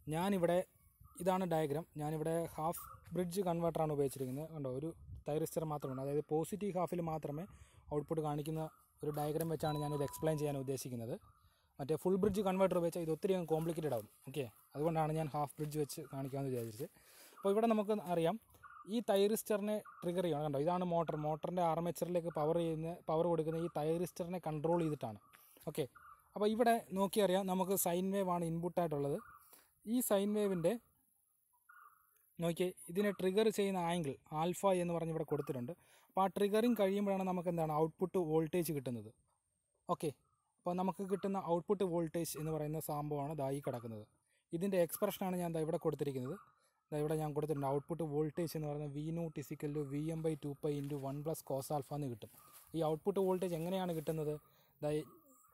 ഞാനിവിടെ ഇതാണ് ഡയഗ്രാം ഞാനിവിടെ ഹാഫ് ബ്രിഡ്ജ് കൺവേർട്ടറാണ് ഉപയോഗിച്ചിരിക്കുന്നത് കണ്ടോ ഒരു തൈറിസ്റ്റർ മാത്രമാണ് അതായത് പോസിറ്റീവ് ഹാഫിൽ മാത്രമേ ഔട്ട്പുട്ട് കാണിക്കുന്ന ഒരു ഡയഗ്രാം വെച്ചാണ് ഞാനിത് എക്സ്പ്ലെയിൻ ചെയ്യാൻ ഉദ്ദേശിക്കുന്നത് മറ്റേ ഫുൾ ബ്രിഡ്ജ് കൺവേർട്ടർ വെച്ചാൽ ഇത് ഒത്തിരി കോംപ്ലിക്കേറ്റഡ് ആവും ഓക്കെ അതുകൊണ്ടാണ് ഞാൻ ഹാഫ് ബ്രിഡ്ജ് വെച്ച് കാണിക്കാമെന്ന് വിചാരിച്ചത് അപ്പോൾ ഇവിടെ നമുക്ക് അറിയാം ഈ തൈറിസ്റ്ററിനെ ട്രിഗർ ചെയ്യണം കണ്ടോ ഇതാണ് മോട്ടർ മോട്ടറിൻ്റെ ആർമേച്ചറിലേക്ക് പവർ ചെയ്യുന്ന പവർ കൊടുക്കുന്ന ഈ തൈറിസ്റ്ററിനെ കൺട്രോൾ ചെയ്തിട്ടാണ് ഓക്കെ അപ്പോൾ ഇവിടെ നോക്കിയറിയാം നമുക്ക് സൈൻ വേവ് ആണ് ഇൻപുട്ടായിട്ടുള്ളത് ഈ സൈൻ വേവിൻ്റെ നോക്കിയേ ഇതിനെ ട്രിഗർ ചെയ്യുന്ന ആംഗിൾ ആൽഫ എന്ന് പറഞ്ഞ് ഇവിടെ കൊടുത്തിട്ടുണ്ട് അപ്പോൾ ആ ട്രിഗറിങ് കഴിയുമ്പോഴാണ് നമുക്ക് എന്താണ് ഔട്ട്പുട്ട് വോൾട്ടേജ് കിട്ടുന്നത് ഓക്കെ അപ്പോൾ നമുക്ക് കിട്ടുന്ന ഔട്ട്പുട്ട് വോൾട്ടേജ് എന്ന് പറയുന്ന സംഭവമാണ് ദാ ഈ കിടക്കുന്നത് ഇതിൻ്റെ എക്സ്പ്രഷനാണ് ഞാൻ ദാ ഇവിടെ കൊടുത്തിരിക്കുന്നത് ദാ ഇവിടെ ഞാൻ കൊടുത്തിട്ടുണ്ട് ഔട്ട്പുട്ട് വോൾട്ടേജ് എന്ന് പറയുന്നത് V naught is equal to V M by two pi into one plus cos alpha എന്ന് കിട്ടും ഈ ഔട്ട്പുട്ട് വോൾട്ടേജ് എങ്ങനെയാണ് കിട്ടുന്നത് ദാ ഈ-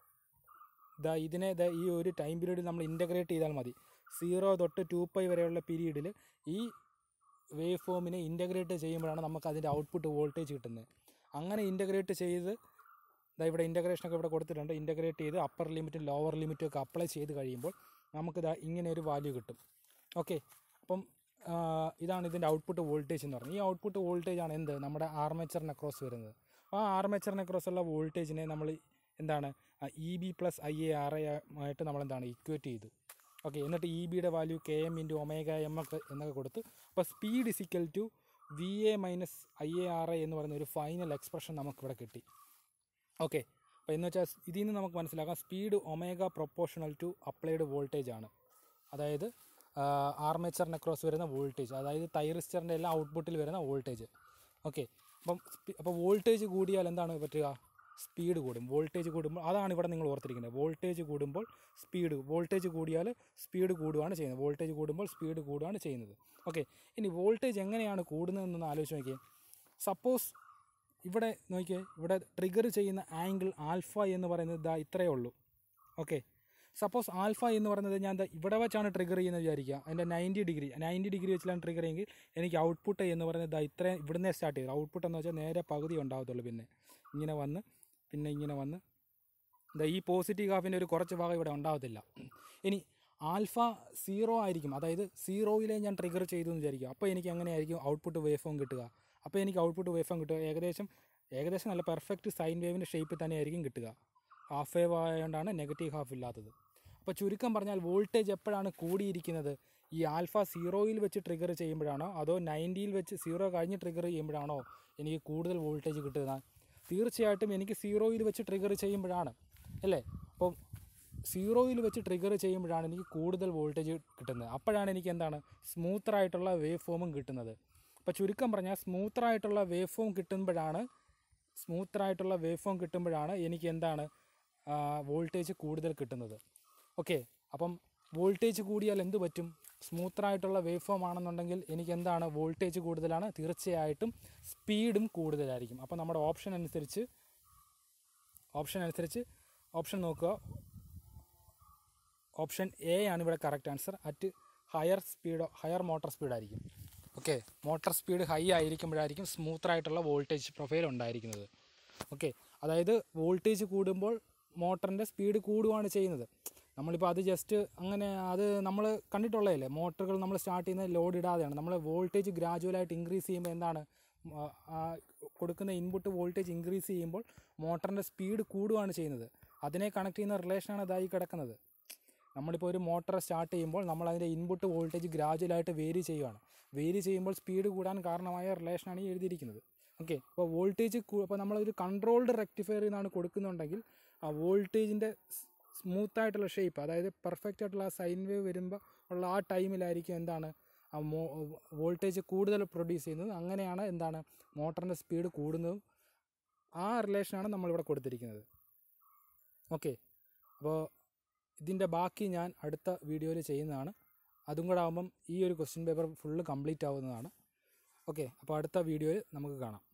ദാ ഇതിനെ ദാ ഈ ഒരു ടൈം പീരീഡിൽ നമ്മൾ ഇൻ്റഗ്രേറ്റ് ചെയ്താൽ മതി സീറോ തൊട്ട് ടു പൈ വരെയുള്ള പീരീഡിൽ ഈ വേവ് ഫോമിനെ ഇൻ്റഗ്രേറ്റ് ചെയ്യുമ്പോഴാണ് നമുക്ക് അതിൻ്റെ ഔട്ട്പുട്ട് വോൾട്ടേജ് കിട്ടുന്നത് അങ്ങനെ ഇൻ്റഗ്രേറ്റ് ചെയ്ത് ദാ ഇവിടെ ഇൻ്റഗ്രേഷനൊക്കെ ഇവിടെ കൊടുത്തിട്ടുണ്ട് ഇൻ്റഗ്രേറ്റ് ചെയ്ത് അപ്പർ ലിമിറ്റും ലോവർ ലിമിറ്റും ഒക്കെ അപ്ലൈ ചെയ്ത് കഴിയുമ്പോൾ നമുക്ക് ദാ ഇങ്ങനെ ഒരു വാല്യൂ കിട്ടും ഓക്കെ അപ്പം ആ, ഇതാണ് ഇതിൻ്റെ ഔട്ട്പുട്ട് വോൾട്ടേജ് എന്ന് പറയുന്നത് ഈ ഔട്ട്പുട്ട് വോൾട്ടേജ് ആണ് എന്ത് നമ്മുടെ ആർമേച്ചറിന് അക്രോസ് വരുന്നത് ആ ആർമേച്ചറിന് അക്രോസ് ഉള്ള വോൾട്ടേജിനെ നമ്മൾ എന്താണ് E B plus I A R ആയിട്ട് നമ്മൾ എന്താണ് ഇക്വേറ്റ് ചെയ്തു ഓക്കെ എന്നിട്ട് ഇ ബിയുടെ value K M into omega M ഒക്കെ എന്നൊക്കെ കൊടുത്ത് അപ്പോൾ speed is equal to V A minus I A R A എന്ന് പറയുന്ന ഒരു ഫൈനൽ എക്സ്പ്രഷൻ നമുക്കിവിടെ കിട്ടി ഓക്കെ അപ്പോൾ എന്ന് വെച്ചാൽ ഇതിൽ നിന്ന് നമുക്ക് മനസ്സിലാക്കാം speed omega proportional to applied voltage ആണ് അതായത് ആർമേച്ചറിന് അക്രോസ് വരുന്ന വോൾട്ടേജ് അതായത് തൈറിസ്റ്ററിൻ്റെ എല്ലാം ഔട്ട്പുട്ടിൽ വരുന്ന വോൾട്ടേജ് ഓക്കെ അപ്പം സ്പി- അപ്പോൾ വോൾട്ടേജ് കൂടിയാൽ എന്താണ് പറ്റുക സ്പീഡ് കൂടും വോൾട്ടേജ് കൂടുമ്പോൾ അതാണ് ഇവിടെ നിങ്ങൾ ഓർത്തിരിക്കുന്നത് വോൾട്ടേജ് കൂടുമ്പോൾ സ്പീഡ് വോൾട്ടേജ് കൂടിയാൽ സ്പീഡ് കൂടുകയാണ് ചെയ്യുന്നത് വോൾട്ടേജ് കൂടുമ്പോൾ സ്പീഡ് കൂടുകയാണ് ചെയ്യുന്നത് ഓക്കെ ഇനി വോൾട്ടേജ് എങ്ങനെയാണ് കൂടുന്നതെന്നൊന്ന് ആലോചിച്ച് നോക്കിയേ സപ്പോസ് ഇവിടെ നോക്കിയേ ഇവിടെ ട്രിഗർ ചെയ്യുന്ന ആംഗിൾ ആൽഫ എന്ന് പറയുന്നത് ഇതാ ഇത്രയേ ഉള്ളൂ ഓക്കെ സപ്പോസ് ആൽഫ എന്ന് പറയുന്നത് ഞാൻ ദാ ഇവിടെ വെച്ചാണ് ട്രിഗർ ചെയ്യുന്നത് വിചാരിക്കുക അതിൻ്റെ നയൻറ്റി ഡിഗ്രി നയൻറ്റി ഡിഗ്രി വെച്ചിലാണ് ട്രിഗർ ചെയ്യുമെങ്കിൽ എനിക്ക് ഔട്ട്പുട്ട് എന്ന് പറയുന്നത് ദാ ഇത്രയും ഇവിടുന്നേ സ്റ്റാർട്ട് ചെയ്തു ഔട്ട്പുട്ട് എന്ന് വെച്ചാൽ നേരെ പകുതി ഉണ്ടാകത്തുള്ളൂ പിന്നെ ഇങ്ങനെ വന്ന് പിന്നെ ഇങ്ങനെ വന്ന് ദാ ഈ പോസിറ്റീവ് ഹാഫിൻ്റെ ഒരു കുറച്ച് ഭാഗം ഇവിടെ ഉണ്ടാകത്തില്ല ഇനി ആൽഫ സീറോ ആയിരിക്കും അതായത് സീറോയിലേ ഞാൻ ട്രിഗർ ചെയ്തു എന്ന് വിചാരിക്കുക അപ്പോൾ എനിക്ക് എങ്ങനെയായിരിക്കും ഔട്ട്പുട്ട് വേവ് ഫോം കിട്ടുക അപ്പോൾ എനിക്ക് ഔട്ട്പുട്ട് വേവ് ഫോം കിട്ടുക ഏകദേശം ഏകദേശം നല്ല പെർഫെക്റ്റ് സൈൻ വേവിൻ്റെ ഷേപ്പിൽ തന്നെയായിരിക്കും കിട്ടുക ഹാഫ് വേവ് ആയതുകൊണ്ടാണ് നെഗറ്റീവ് ഹാഫ് ഇല്ലാത്തത് അപ്പോൾ ചുരുക്കം പറഞ്ഞാൽ വോൾട്ടേജ് എപ്പോഴാണ് കൂടിയിരിക്കുന്നത് ഈ ആൽഫ സീറോയിൽ വെച്ച് ട്രിഗർ ചെയ്യുമ്പോഴാണോ അതോ നയൻറ്റിയിൽ വെച്ച് സീറോ കഴിഞ്ഞ് ട്രിഗർ ചെയ്യുമ്പോഴാണോ എനിക്ക് കൂടുതൽ വോൾട്ടേജ് കിട്ടുക തീർച്ചയായിട്ടും എനിക്ക് സീറോയിൽ വെച്ച് ട്രിഗർ ചെയ്യുമ്പോഴാണ് അല്ലേ അപ്പം സീറോയിൽ വെച്ച് ട്രിഗർ ചെയ്യുമ്പോഴാണ് എനിക്ക് കൂടുതൽ വോൾട്ടേജ് കിട്ടുന്നത് അപ്പോഴാണ് എനിക്ക് എന്താണ് സ്മൂത്തറായിട്ടുള്ള വേവ് ഫോമും കിട്ടുന്നത് അപ്പോൾ ചുരുക്കം പറഞ്ഞാൽ സ്മൂത്തറായിട്ടുള്ള വേവ് ഫോം കിട്ടുമ്പോഴാണ് സ്മൂത്തറായിട്ടുള്ള വേവ് ഫോം കിട്ടുമ്പോഴാണ് എനിക്ക് എന്താണ് വോൾട്ടേജ് കൂടുതൽ കിട്ടുന്നത് ഓക്കെ അപ്പം വോൾട്ടേജ് കൂടിയാൽ എന്ത് പറ്റും സ്മൂത്തറായിട്ടുള്ള വേവ് ഫോം ആണെന്നുണ്ടെങ്കിൽ എനിക്ക് എന്താണ് വോൾട്ടേജ് കൂടുതലാണ് തീർച്ചയായിട്ടും സ്പീഡും കൂടുതലായിരിക്കും അപ്പോൾ നമ്മുടെ ഓപ്ഷൻ അനുസരിച്ച് ഓപ്ഷൻ അനുസരിച്ച് ഓപ്ഷൻ നോക്കുക ഓപ്ഷൻ എ ആണ് ഇവിടെ correct answer at higher speed higher motor സ്പീഡായിരിക്കും ഓക്കെ മോട്ടോർ സ്പീഡ് ഹൈ ആയിരിക്കുമ്പോഴായിരിക്കും സ്മൂത്തറായിട്ടുള്ള വോൾട്ടേജ് പ്രൊഫൈൽ ഉണ്ടായിരിക്കുന്നത് ഓക്കെ അതായത് വോൾട്ടേജ് കൂടുമ്പോൾ മോട്ടറിൻ്റെ സ്പീഡ് കൂടുകയാണ് ചെയ്യുന്നത് നമ്മളിപ്പോൾ അത് ജസ്റ്റ് അങ്ങനെ അത് നമ്മൾ കണ്ടിട്ടുള്ളതല്ലേ മോട്ടറുകൾ നമ്മൾ സ്റ്റാർട്ട് ചെയ്യുന്നത് ലോഡ് ഇടാതെയാണ് നമ്മൾ വോൾട്ടേജ് ഗ്രാജുവലായിട്ട് ഇൻക്രീസ് ചെയ്യുമ്പോൾ എന്താണ് ആ, ആ കൊടുക്കുന്ന ഇൻപുട്ട് വോൾട്ടേജ് ഇൻക്രീസ് ചെയ്യുമ്പോൾ മോട്ടറിൻ്റെ സ്പീഡ് കൂടുകയാണ് ചെയ്യുന്നത് അതിനെ കണക്ട് ചെയ്യുന്ന റിലേഷനാണ് ഇതായി കിടക്കുന്നത് നമ്മളിപ്പോൾ ഒരു മോട്ടർ സ്റ്റാർട്ട് ചെയ്യുമ്പോൾ നമ്മൾ അതിൻ്റെ ഇൻപുട്ട് വോൾട്ടേജ് ഗ്രാജുവലായിട്ട് വേരി ചെയ്യുകയാണ് വേരി ചെയ്യുമ്പോൾ സ്പീഡ് കൂടാൻ കാരണമായ റിലേഷനാണ് ഈ എഴുതിയിരിക്കുന്നത് ഓക്കെ അപ്പോൾ വോൾട്ടേജ് അപ്പോൾ നമ്മളൊരു കൺട്രോൾഡ് റെക്ടിഫയർ എന്നാണ് കൊടുക്കുന്നുണ്ടെങ്കിൽ ആ വോൾട്ടേജിൻ്റെ സ്മൂത്ത് ആയിട്ടുള്ള ഷേപ്പ് അതായത് പെർഫെക്റ്റ് ആയിട്ടുള്ള ആ സൈൻ വേവ് വരുമ്പോൾ ഉള്ള ആ ടൈമിലായിരിക്കും എന്താണ് ആ മോ വോൾട്ടേജ് കൂടുതൽ പ്രൊഡ്യൂസ് ചെയ്യുന്നത് അങ്ങനെയാണ് എന്താണ് മോട്ടറിൻ്റെ സ്പീഡ് കൂടുന്നതും ആ റിലേഷനാണ് നമ്മളിവിടെ കൊടുത്തിരിക്കുന്നത് ഓക്കെ അപ്പോൾ ഇതിൻ്റെ ബാക്കി ഞാൻ അടുത്ത വീഡിയോയിൽ ചെയ്യുന്നതാണ് അതും കൂടെ ആകുമ്പം ഈ ഒരു ക്വസ്റ്റ്യൻ പേപ്പർ ഫുള്ള് കംപ്ലീറ്റ് ആവുന്നതാണ് ഓക്കെ അപ്പോൾ അടുത്ത വീഡിയോയിൽ നമുക്ക് കാണാം